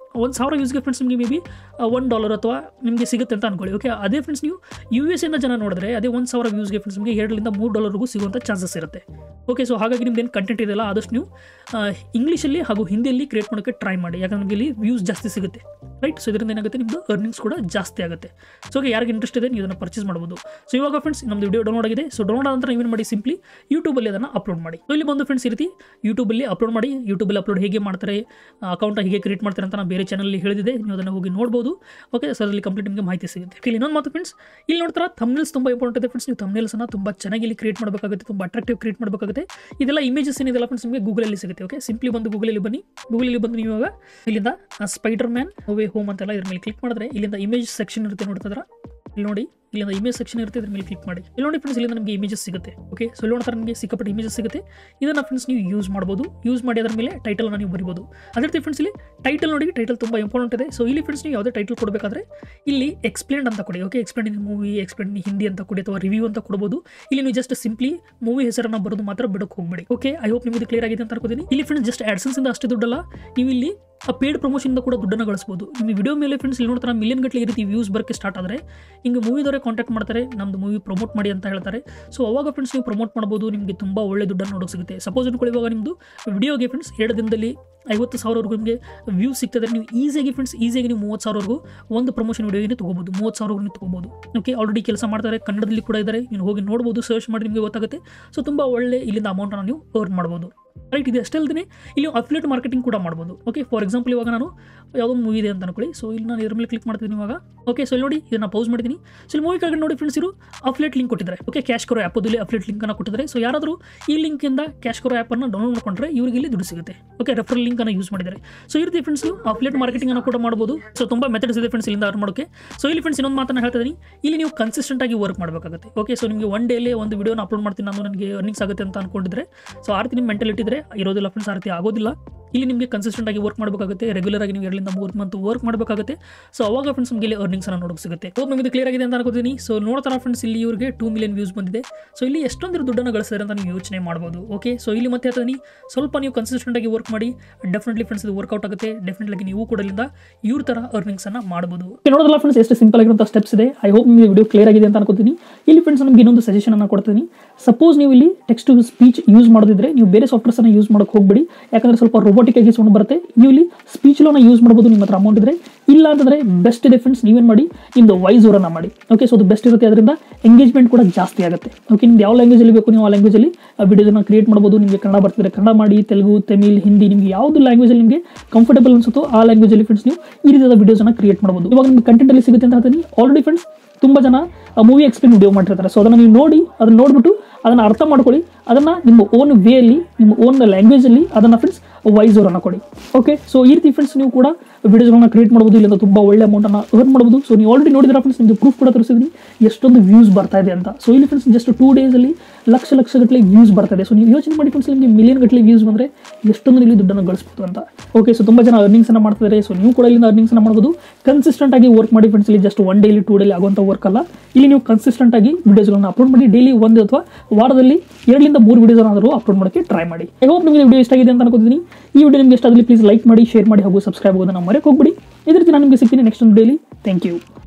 ಒಂದು ಸಾವಿರ ವ್ಯೂಸ್ಗೆ ಫ್ರೆಂಡ್ಸ್ ನಿಮಗೆ ಮೇ ಬಿ ಒನ್ ಡಾಲರ್ ಅಥವಾ ನಿಮಗೆ ಸಿಗುತ್ತೆ ಅಂತ ಅನ್ಕೊಳ್ಳಿ ಓಕೆ ಅದೇ ಫ್ರೆಂಡ್ಸ್ ನೀವು ಯು ಎಸ್ ಇಂದ ಜನ ನೋಡಿದ್ರೆ ಅದೇ ಒಂದು ಸಾವಿರ ವ್ಯೂಸ್ಗೆ ಫ್ರೆಂಡ್ಸ್ ನಿಮಗೆ ಎರಡರಿಂದ ಮೂರು ಡಾಲರ್ಗೂ ಸಿಗುವಂಥ ಚಾನ್ಸಸ್ ಇರುತ್ತೆ ಓಕೆ ಸೊ ಹಾಗಾಗಿ ನಿಮ್ದು ಏನು ಕಂಟೆಂಟ್ ಇದೆಯಲ್ಲ ಆದಷ್ಟು ನೀವು ಇಂಗ್ಲೀಷಲ್ಲಿ ಹಾಗೂ ಹಿಂದಿಯಲ್ಲಿ ಕ್ರಿಯೇಟ್ ಮಾಡೋಕ್ಕೆ ಟ್ರೈ ಮಾಡಿ ಯಾಕಂದ್ರೆ ನಿಮಗೆ ಇಲ್ಲಿ ವ್ಯೂಸ್ ಜಾಸ್ತಿ ಸಿಗುತ್ತೆ ರೈಟ್ ಸೊ ಇದರಿಂದ ಏನಾಗುತ್ತೆ ನಿಮ್ಮದು ಅರ್ನಿಂಗ್ಸ್ ಕೂಡ ಜಾಸ್ತಿ ಆಗುತ್ತೆ ಸೊ ಓಕೆ ಯಾರಿಗೆ ಇಂಟ್ರೆಸ್ಟ್ ಇದೆ ನೀವು ಅದನ್ನು ಪರ್ಚೇಸ್ ಮಾಡ್ಬೋದು ಸೊ ಇವಾಗ ಫ್ರೆಂಡ್ಸ್ ನಮ್ಮದು ವಿಡಿಯೋ ಡೌನ್ಲೋಡ್ ಆಗಿದೆ ಸೊ ಡೌನ್ಲೋಡ್ ಆದ ನಂತರ ನೀವೇನು ಮಾಡಿ ಸಿಂಪ್ಲಿ ಯೂಟ್ಯೂಬಲ್ಲಿ ಅದನ್ನು ಅಪ್ಲೋಡ್ ಮಾಡಿ ಸೊ ಇಲ್ಲಿ ಬಂದು ಫ್ರೆಂಡ್ಸ್ ಈ ರೀತಿ ಯೂಟ್ಯೂಬಲ್ಲಿ ಅಪ್ಲೋಡ್ ಮಾಡಿ ಯೂಟ್ಯೂಬಲ್ಲಿ ಅಪ್ಲೋಡ್ ಹೇಗೆ ಮಾಡ್ತಾರೆ ಅಕೌಂಟ್ ಹೇಗೆ ಕ್ರಿಯೇಟ್ ಮಾಡ್ತಾರೆ ಅಂತ ನಾನು ಬೇರೆ ಚಾನಲಲ್ಲಿ ಹೇಳಿದೆ ನೀವು ಅದನ್ನು ಹೋಗಿ ನೋಡ್ಬೋದು ಓಕೆ ಸೊ ಅದರಲ್ಲಿ ಕಂಪ್ಲೀಟ್ ನಿಮಗೆ ಮಾಹಿತಿ ಸಿಗುತ್ತೆ ಇಲ್ಲಿ ಇನ್ನೊಂದು ಮಾತು ಫ್ರೆಂಡ್ಸ್ ಇಲ್ಲಿ ನೋಡ್ತಾರೆ ಥಮ್ನೇಲ್ಸ್ ತುಂಬ ಇಂಪಾರ್ಟೆಂಟ್ ಇದೆ ಫ್ರೆಂಡ್ಸ್ ನೀವು ಥಮ್ನೇಲ್ಸನ್ನು ತುಂಬ ಚೆನ್ನಾಗಿ ಇಲ್ಲಿ ಕ್ರಿಯೇಟ್ ಮಾಡಬೇಕಾಗುತ್ತೆ ತುಂಬ ಅಟ್ರಾಕ್ಟಿವ್ ಕ್ರಿಯೇಟ್ ಮಾಡಬೇಕಾಗುತ್ತೆ ಇದೆಲ್ಲ ಇಮೇಜಸ್ ಏನಿದೆಲ್ಲ ಫ್ರೆಂಡ್ಸ್ ನಿಮಗೆ ಗೂಗಲಲ್ಲಿ ಸಿಗುತ್ತೆ ಓಕೆ ಸಿಂಪ್ಲಿ ಬಂದು ಗೂಗಲಲ್ಲಿ ಬನ್ನಿ ಗೂಗಲಲ್ಲಿ ಬಂದು ನೀವು ಇವಾಗ ಇಲ್ಲಿಂದ ಸ್ಪೈಡರ್ ಮ್ಯಾನ್ ವೇ ಹೋಮ್ ಅಂತೆಲ್ಲ ಇದ್ರ ಮೇಲೆ ಕ್ಲಿಕ್ ಮಾಡಿದ್ರೆ ಇಲ್ಲಿಂದ ಇಮೇಜ್ ಸೆಕ್ಷನ್ ಇರುತ್ತೆ ನೋಡ್ತಿದ್ರ ಇಲ್ಲಿ ನೋಡಿ ಇಲ್ಲಿಂದ ಇಮೇಜ್ ಸೆಕ್ಷನ್ ಇರುತ್ತೆ ಇದ್ರ ಮೇಲೆ ಕ್ಲಿಕ್ ಮಾಡಿ ಇಲ್ಲಿ ನೋಡಿ ಫ್ರೆಂಡ್ಸ್ ಇಲ್ಲಿಂದ ನಿಮಗೆ ಇಮೇಜಸ್ ಸಿಗುತ್ತೆ ಓಕೆ ಸೊ ಇಲ್ಲಿ ನೋಡ್ತಾರೆ ನಿಮಗೆ ಸಿಕ್ಕಾಪಟ್ಟೆ ಇಮೇಜಸ್ ಸಿಗುತ್ತೆ ಇದನ್ನ ಫ್ರೆಂಡ್ಸ್ ನೀವು ಯೂಸ್ ಮಾಡ್ಬೋದು ಯೂಸ್ ಮಾಡಿ ಅದರ ಮೇಲೆ ಟೈಟಲ್ನ ನೀವು ಬರಿಬೋದು ಅದೇ ರೀತಿ ಫ್ರೆಂಡ್ಸ್ ಇಲ್ಲಿ ಟೈಟಲ್ ನೋಡಿ ಟೈಟಲ್ ತುಂಬ ಇಂಪಾರ್ಟೆಂಟ್ ಇದೆ ಸೊ ಇಲ್ಲಿ ಫ್ರೆಂಡ್ಸ್ ನೀವು ಯಾವುದೇ ಟೈಟಲ್ ಕೊಡಬೇಕಾದ್ರೆ ಇಲ್ಲಿ ಎಕ್ಸ್ಪ್ಲೇನ್ ಅಂತ ಕೊಡಿ okay explain in movie explain in Hindi ಅಂತ ಕೊಡಿ ಅಥವಾ ರಿವ್ಯೂ ಅಂತ ಕೊಡ್ಬೋದು ಇಲ್ಲಿ ನೀವು ಜಸ್ಟ್ ಸಿಂಪ್ಲಿ ಮೂವಿ ಹೆಸರನ್ನ ಬರೋದು ಮಾತ್ರ ಬಿಡಕ್ಕೆ ಹೋಗ್ಬೇಡಿ ಓಕೆ ಐ ಹೋಪ್ ನಿಮಗೆ ಕ್ಲಿಯರ್ ಆಗಿದೆ ಅಂತ ಅನ್ಕೋತೀನಿ ಇಲ್ಲಿ ಫ್ರೆಂಡ್ಸ್ ಜಸ್ಟ್ ಆಡ್ಸನ್ಸ್ ಇಂದ ಅಷ್ಟೇ ದುಡ್ಡಲ್ಲ ನೀವು ಇಲ್ಲಿ ಆ ಪೇಡ್ ಪ್ರಮೋಷನ್ ಕೂಡ ದುಡ್ಡನ್ನು ಗಳಿಸ್ಬೋದು ನಿಮ್ಮ ವಿಡಿಯೋ ಮೇಲೆ ಫ್ರೆಂಡ್ಸ್ ಇಲ್ಲಿ ನೋಡ್ತಾರೆ ಮಿಲಿಯನ್ ಗಟ್ಟಲೆ ಈ ರೀತಿ ವ್ಯೂಸ್ ಬರೋಕ್ಕೆ ಸ್ಟಾರ್ಟ್ ಆದರೆ ಹಿಂಗೆ ಮೂವಿದವರೇ ಕಾಂಟ್ಯಾಕ್ಟ್ ಮಾಡ್ತಾರೆ ನಮ್ಮದು ಮೂವಿ ಪ್ರಮೋಟ್ ಮಾಡಿ ಅಂತ ಹೇಳ್ತಾರೆ ಸೊ ಅವಾಗ ಫ್ರೆಂಡ್ಸ್ ನೀವು ಪ್ರಮೋಟ್ ಮಾಡ್ಬೋದು ನಿಮಗೆ ತುಂಬ ಒಳ್ಳೆ ದುಡ್ಡನ್ನು ನೋಡೋಕೆ ಸಿಗುತ್ತೆ ಸಪೋಸ್ ಅನ್ಕೊಳ್ಳಿ ಇವಾಗ ನಿಮ್ಮದು ವಿಡಿಯೋಗೆ ಫ್ರೆಂಡ್ಸ್ ಎರಡು ದಿನದಲ್ಲಿ ಐವತ್ತು ಸಾವಿರವರೆಗೂ ನಿಮಗೆ ವ್ಯೂಸ್ ಸಿಗ್ತದೆ ನೀವು ಈಸಿಯಾಗಿ ಫ್ರೆಂಡ್ಸ್ ಈಸಿಯಾಗಿ ನೀವು ಮೂವತ್ತು ಸಾವಿರವರೆಗೂ ಒಂದು ಪ್ರಮೋಷನ್ ವಿಡಿಯೋಗೆ ತೊಗೋಬೋದು ಮೂವತ್ತು ಸಾವಿರವರೆಗೂ ನೀವು ತೊಗೋಬೋದು ಓಕೆ ಆಲ್ರೆಡಿ ಕೆಲಸ ಮಾಡ್ತಾರೆ ಕನ್ನಡದಲ್ಲಿ ಕೂಡ ಇದ್ದಾರೆ ನೀವು ಹೋಗಿ ನೋಡ್ಬೋದು ಸರ್ಚ್ ಮಾಡಿ ನಿಮಗೆ ಗೊತ್ತಾಗುತ್ತೆ ಸೊ ತುಂಬ ಒಳ್ಳೆ ಇಲ್ಲಿಂದ ಅಮೌಂಟನ್ನು ನೀವು ಅರ್ನ್ ಮಾಡ್ಬೋದು ರೈಟ್ ಇದು ಅಷ್ಟೇ ಅಲ್ಲದೆ ಇಲ್ಲಿ ಅಫ್ಲೇಟ್ ಮಾರ್ಕೆಟಿಂಗ್ ಕೂಡ ಮಾಡ್ಬೋದು ಓಕೆ ಫಾರ್ ಎಕ್ಸಾಂಪಲ್ ಇವಾಗ ನಾನು ಯಾವುದೋ ಮೂವಿ ಇದೆ ಅಂತ ಅನ್ಕೊಳ್ಳಿ ಸೊ ಇಲ್ಲಿ ನಾನು ಇದ್ರ ಮೇಲೆ ಕ್ಲಿಕ್ ಮಾಡ್ತೀನಿ ಇವಾಗ ಓಕೆ ಸೊ ಇಲ್ಲಿ ನೋಡಿ ಇದನ್ನ ಪೌಸ್ ಮಾಡಿದ್ದೀನಿ ಸೊ ಇಲ್ಲಿ ಮೂವಿ ಕೆಳಗಡೆ ನೋಡಿ ಫ್ರೆಂಡ್ಸ್ ಇರು ಅಫ್ಲೇಟ್ ಲಿಂಕ್ ಕೊಟ್ಟಿದ್ದಾರೆ ಓಕೆ ಕ್ಯಾಶ್ ಕರೋ ಆ್ಯಪದಲ್ಲಿ ಅಫ್ಲೇಟ್ ಲಿಂಕನ್ನು ಕೊಟ್ಟಿದ್ದಾರೆ ಸೊ ಯಾರಾದರೂ ಈ ಲಿಂಕಿಂದ ಕ್ಯಾಶ್ ಕರೋ ಆ್ಯಪನ್ನು ಡೌನ್ಲೋಡ್ ಮಾಡ್ಕೊಂಡ್ರೆ ಇವರಿಗೆ ಇಲ್ಲಿ ದುಡ್ಡು ಸಿಗುತ್ತೆ ಓಕೆ ರೆಫರಲ್ ಲಿಂಕನ್ನು ಯೂಸ್ ಮಾಡಿದ್ದಾರೆ ಸೊ ಈ ರೀತಿ ಫ್ರೆಂಡ್ಸ್ ನೀವು ಅಫ್ಲೇಟ್ ಮಾರ್ಕೆಟಿಂಗ್ ಅನ್ನು ಕೂಡ ಮಾಡ್ಬೋದು ಸೊ ತುಂಬ ಮೆಥಡ್ಸ್ ಇದೆ ಫ್ರೆಂಡ್ಸ್ ಇಲ್ಲಿಂದ ಅರ್ನ್ ಮಾಡೋಕ್ಕೆ ಸೊ ಇಲ್ಲಿ ಫ್ರೆಂಡ್ಸ್ ಇನ್ನೊಂದು ಮಾತನ್ನು ಹೇಳ್ತಾ ಇದ್ದೀನಿ ಇಲ್ಲಿ ನೀವು ಕನ್ಸಿಸ್ಟೆಂಟ್ ಆಗಿ ವರ್ಕ್ ಮಾಡಬೇಕಾಗುತ್ತೆ ಓಕೆ ಸೊ ನಿಮಗೆ ಒನ್ ಡೇಲಿ ಒಂದು ವಿಡಿಯೋನ ಅಪ್ಲೋಡ್ ಮಾಡ್ತೀನಿ ನಾನು ನನಗೆ ಅರ್ನಿಂಗ್ಸ್ ಆಗುತ್ತೆ ಅಂತ ಅನ್ಕೊಂಡಿದ್ರೆ ಸೊ ಆ ರೀತಿ ನಿಮ್ಮ ಮೆಂಟಾಲಿಟಿ ಇದ್ರೆ ಇರೋದಿಲ್ಲ ಫ್ರೆಂಡ್ಸ್ ಆ ರೀತಿ ಆಗೋದಿಲ್ಲ ಇಲ್ಲಿ ನಿಮಗೆ ಕನ್ಸಿಸ್ಟೆಂಟ್ ಆಗಿ ವರ್ಕ್ ಮಾಡಬೇಕಾಗುತ್ತೆ ರೆಗ್ಯುಲರ್ ಆಗಿ ನೀವು ಎರಡರಿಂದ ಮೂರು ಮಂತ್ ವರ್ಕ್ ಮಾಡಬೇಕಾಗುತ್ತೆ ಸೊ ಅವಾಗ ಫ್ರೆಂಡ್ಸ್ ನಿಮಗೆ ಇಲ್ಲಿ ಅರ್ನಿಂಗ್ಸ್ ಅನ್ನು ನೋಡೋಕೆ ಸಿಗುತ್ತೆ ಹೋಪ್ ನಿಮಗೆ ಕ್ಲಿಯರ್ ಆಗಿದೆ ಅಂತ ಅನ್ಕೋತೀನಿ ಸೊ ನೋಡ್ತಾರ ಫ್ರೆಂಡ್ಸ್ ಇಲ್ಲಿ ಇವರಿಗೆ ಟೂ ಮಿಲಿಯನ್ ವ್ಯೂಸ್ ಬಂದಿದೆ ಸೊ ಇಲ್ಲಿ ಎಷ್ಟೊಂದು ದುಡ್ಡನ್ನು ಗಳಿಸಿದ್ರೆ ಅಂತ ನೀವು ಯೋಚನೆ ಮಾಡ್ಬೋದು ಓಕೆ ಸೊ ಇಲ್ಲಿ ಮತ್ತೆ ಹೇಳ್ತೀನಿ ಸ್ವಲ್ಪ ನೀವು ಕನ್ಸಿಸ್ಟೆಂಟ್ ಆಗಿ ವರ್ಕ್ ಮಾಡಿ ಡೆಫಿನೆಟ್ಲಿ ಫ್ರೆಂಡ್ಸ್ ಇದು ವರ್ಕೌಟ್ ಆಗುತ್ತೆ ಡೆಫಿನೆಟ್ಲಿ ನೀವು ಕೂಡ ಇಲ್ಲಿಂದ ಇವ್ರ ಥರ ಅರ್ನಿಂಗ್ಸ್ ಅನ್ನ ಮಾಡ್ಬೋದು ನೋಡೋದಲ್ಲ ಫ್ರೆಂಡ್ಸ್ ಎಷ್ಟು ಸಿಂಪಲ್ ಆಗಿರುವಂಥ ಸ್ಟೆಪ್ಸ್ ಇದೆ ಐ ಹೋಪ್ ನಿಮಗೆ ವಿಡಿಯೋ ಕ್ಲಿಯರ್ ಆಗಿದೆ ಅಂತ ಅನ್ಕೋತೀನಿ ಇಲ್ಲಿ ಫ್ರೆಂಡ್ಸ್ ನಮಗೆ ಇನ್ನೊಂದು ಸಜೆಷನ್ ಅನ್ನು ಕೊಡ್ತೀನಿ ಸಪೋಸ್ ನೀವು ಇಲ್ಲಿ ಟೆಕ್ಸ್ಟ್ ಟು ಸ್ಪೀಚ್ ಯೂಸ್ ಮಾಡೋದಿದ್ರೆ ನೀವು ಬೇರೆ ಸಾಫ್ಟ್ವೇರ್ಸ್ ಅನ್ನ ಯೂಸ್ ಮಾಡೋಕೆ ಹೋಗ್ಬೇಡಿ ಯಾಕಂದ್ರೆ ಸ್ವಲ್ಪ ರೋಬೋಟಿಕ್ ಆಗಿ ಸೌಂಡ್ ಬರುತ್ತೆ ನೀವು ಇಲ್ಲಿ ಸ್ಪೀಚ್ ಲೋನ ಯೂಸ್ ಮಾಡ್ಬೋದು ನಿಮ್ಮ ಹತ್ರ ಅಮೌಂಟ್ ಇದ್ರೆ ಇಲ್ಲ ಅಂತಂದ್ರೆ ಬೆಸ್ಟ್ ಇದೆ ಫ್ರೆಂಡ್ಸ್ ನೀವೇನು ಮಾಡಿ ನಿಮ್ದು ವಾಯ್ಸ್ ಓರನ್ನ ಮಾಡಿ ಓಕೆ ಸೊ ಅದು ಬೆಸ್ಟ್ ಇರುತ್ತೆ ಅದರಿಂದ ಎಂಗೇಜ್ಮೆಂಟ್ ಕೂಡ ಜಾಸ್ತಿ ಆಗುತ್ತೆ ಓಕೆ ನಿಮ್ದು ಯಾವ ಲ್ಯಾಂಗ್ವೇಜಲ್ಲಿ ಬೇಕು ನೀವು ಆ ಲ್ಯಾಂಗ್ವೇಜಲ್ಲಿ ವಿಡಿಯೋನ ಕ್ರಿಯೇಟ್ ಮಾಡ್ಬೋದು ನಿಮಗೆ ಕನ್ನಡ ಬರ್ತಿದ್ರೆ ಕನ್ನಡ ಮಾಡಿ ತೆಲುಗು ತಮಿಳ್ ಹಿಂದಿ ನಿಮಗೆ ಯಾವುದು ಲ್ಯಾಂಗ್ವೇಜಲ್ಲಿ ನಿಮಗೆ ಕಂಫರ್ಟಬಲ್ ಅನ್ಸುತ್ತೋ ಆ ಲ್ಯಾಂಗ್ವೇಜಲ್ಲಿ ಫ್ರೆಂಡ್ಸ್ ನೀವು ಈ ರೀತಿಯಾದ ವಿಡಿಯೋಸನ್ನು ಕ್ರಿಯೇಟ್ ಮಾಡ್ಬೋದು ಇವಾಗ ನಿಮ್ಗೆ ಕಂಟೆಂಟ್ ಅಲ್ಲಿ ಸಿಗುತ್ತೆ ಅಂತ ಹೇಳ್ತೀನಿ ಆಲ್ರೆಡಿ ಫ್ರೆಂಡ್ಸ್ ತುಂಬ ಜನ ಮೂವಿ ಎಕ್ಸ್ಪ್ಲೇನ್ ವಿಡಿಯೋ ಮಾಡಿರ್ತಾರೆ ಸೊ ಅದನ್ನು ನೀವು ನೋಡಿ ಅದನ್ನ ನೋಡ್ಬಿಟ್ಟು ಅದನ್ನು ಅರ್ಥ ಮಾಡ್ಕೊಳ್ಳಿ ಅದನ್ನು ನಿಮ್ಮ ಓನ್ ವೇಯಲ್ಲಿ ನಿಮ್ಮ ಓನ್ ಲ್ಯಾಂಗ್ವೇಜಲ್ಲಿ ಅದನ್ನು ಫ್ರೆಂಡ್ಸ್ ವಾಯ್ಸ್ ಅವರನ್ನು ಕೊಡಿ ಓಕೆ ಸೊ ಈ ರೀತಿ ಫ್ರೆಂಡ್ಸ್ ನೀವು ಕೂಡ ವಿಡಿಯೋಸ್ಗಳನ್ನ ಕ್ರಿಯೇಟ್ ಮಾಡ್ಬೋದು ಇಲ್ಲಿಂದ ತುಂಬ ಒಳ್ಳೆ ಅಮೌಂಟನ್ನು ಅರ್ನ್ ಮಾಡ್ಬೋದು ಸೊ ನೀವು ಆಲ್ರೆಡಿ ನೋಡಿದ್ರೆ ಫ್ರೆಂಡ್ಸ್ ನಿಮಗೆ ಪ್ರೂಫ್ ಕೂಡ ತೋರಿಸಿದ್ರಿ ಎಷ್ಟೊಂದು ವ್ಯೂಸ್ ಬರ್ತಾ ಇದೆ ಅಂತ ಸೊ ಇಲ್ಲಿ ಫ್ರೆಂಡ್ಸ್ ಜಸ್ಟ್ ಟೂ ಡೇಸಲ್ಲಿ ಲಕ್ಷ ಲಕ್ಷ ಗಟ್ಟಲೆ ವ್ಯೂಸ್ ಬರ್ತಾ ಇದೆ ಸೊ ನೀವು ಯೋಚನೆ ಮಾಡಿ ಫ್ರೆಂಡ್ಸ್ ನಿಮಗೆ ಮಿಲಿಯನ್ ಗಟ್ಟಲೆ ವ್ಯೂಸ್ ಬಂದರೆ ಎಷ್ಟೊಂದು ಇಲ್ಲಿ ದುಡ್ಡನ್ನು ಗಳಿಸ್ಬೋದು ಅಂತ ಓಕೆ ಸೊ ತುಂಬ ಜನ ಅರ್ನಿಂಗ್ಸನ್ನು ಮಾಡ್ತಿದ್ದಾರೆ ಸೊ ನೀವು ಕೂಡ ಇಲ್ಲಿಂದ ಅರ್ನಿಂಗ್ಸನ್ನು ಮಾಡ್ಬೋದು ಕನ್ಸಿಸ್ಟೆಂಟ್ ಆಗಿ ವರ್ಕ್ ಮಾಡಿ ಫ್ರೆಂಡ್ಸ್ ಇಲ್ಲಿ just one daily two daily ಆಗುವಂಥ ವರ್ಕ್ ಅಲ್ಲ ಇಲ್ಲಿ ನೀವು ಕನ್ಸಿಸ್ಟೆಂಟ್ ಆಗಿ ವಿಡಿಯೋಸ್ಗಳನ್ನ ಅಪ್ಲೋಡ್ ಮಾಡಿ ಡೈಲಿ ಒಂದು ಅಥವಾ ವಾರದಲ್ಲಿ ಎರಡರಿಂದ ಮೂರು ವಿಡಿಯೋಸ್ ಆದರೂ ಅಪ್ಲೋಡ್ ಮಾಡೋಕ್ಕೆ ಟ್ರೈ ಮಾಡಿ ಐ ಹೋಪ್ ನಿಮಗೆ ವಿಡಿಯೋ ಇಷ್ಟ ಆಗಿದೆ ಅಂತ ಅನ್ಕೋತೀನಿ ಈ ವಿಡಿಯೋ ನಿಮಗೆ ಇಷ್ಟ ಆಗಲಿ ಪ್ಲೀಸ್ ಲೈಕ್ ಮಾಡಿ ಶೇರ್ ಮಾಡಿ ಹಾಗೂ ಸಬ್ಸ್ಕ್ರೈಬ್ ಆಗೋದನ್ನ ಮರೆಯೋಕೆ ಹೋಗ್ಬಿಡಿ ಇದೇ ರೀತಿ ನಾನು ನಿಮಗೆ ಸಿಗ್ತೀನಿ ನೆಕ್ಸ್ಟ್ ಒಂದು ಡೈಲಿ ಥ್ಯಾಂಕ್ ಯು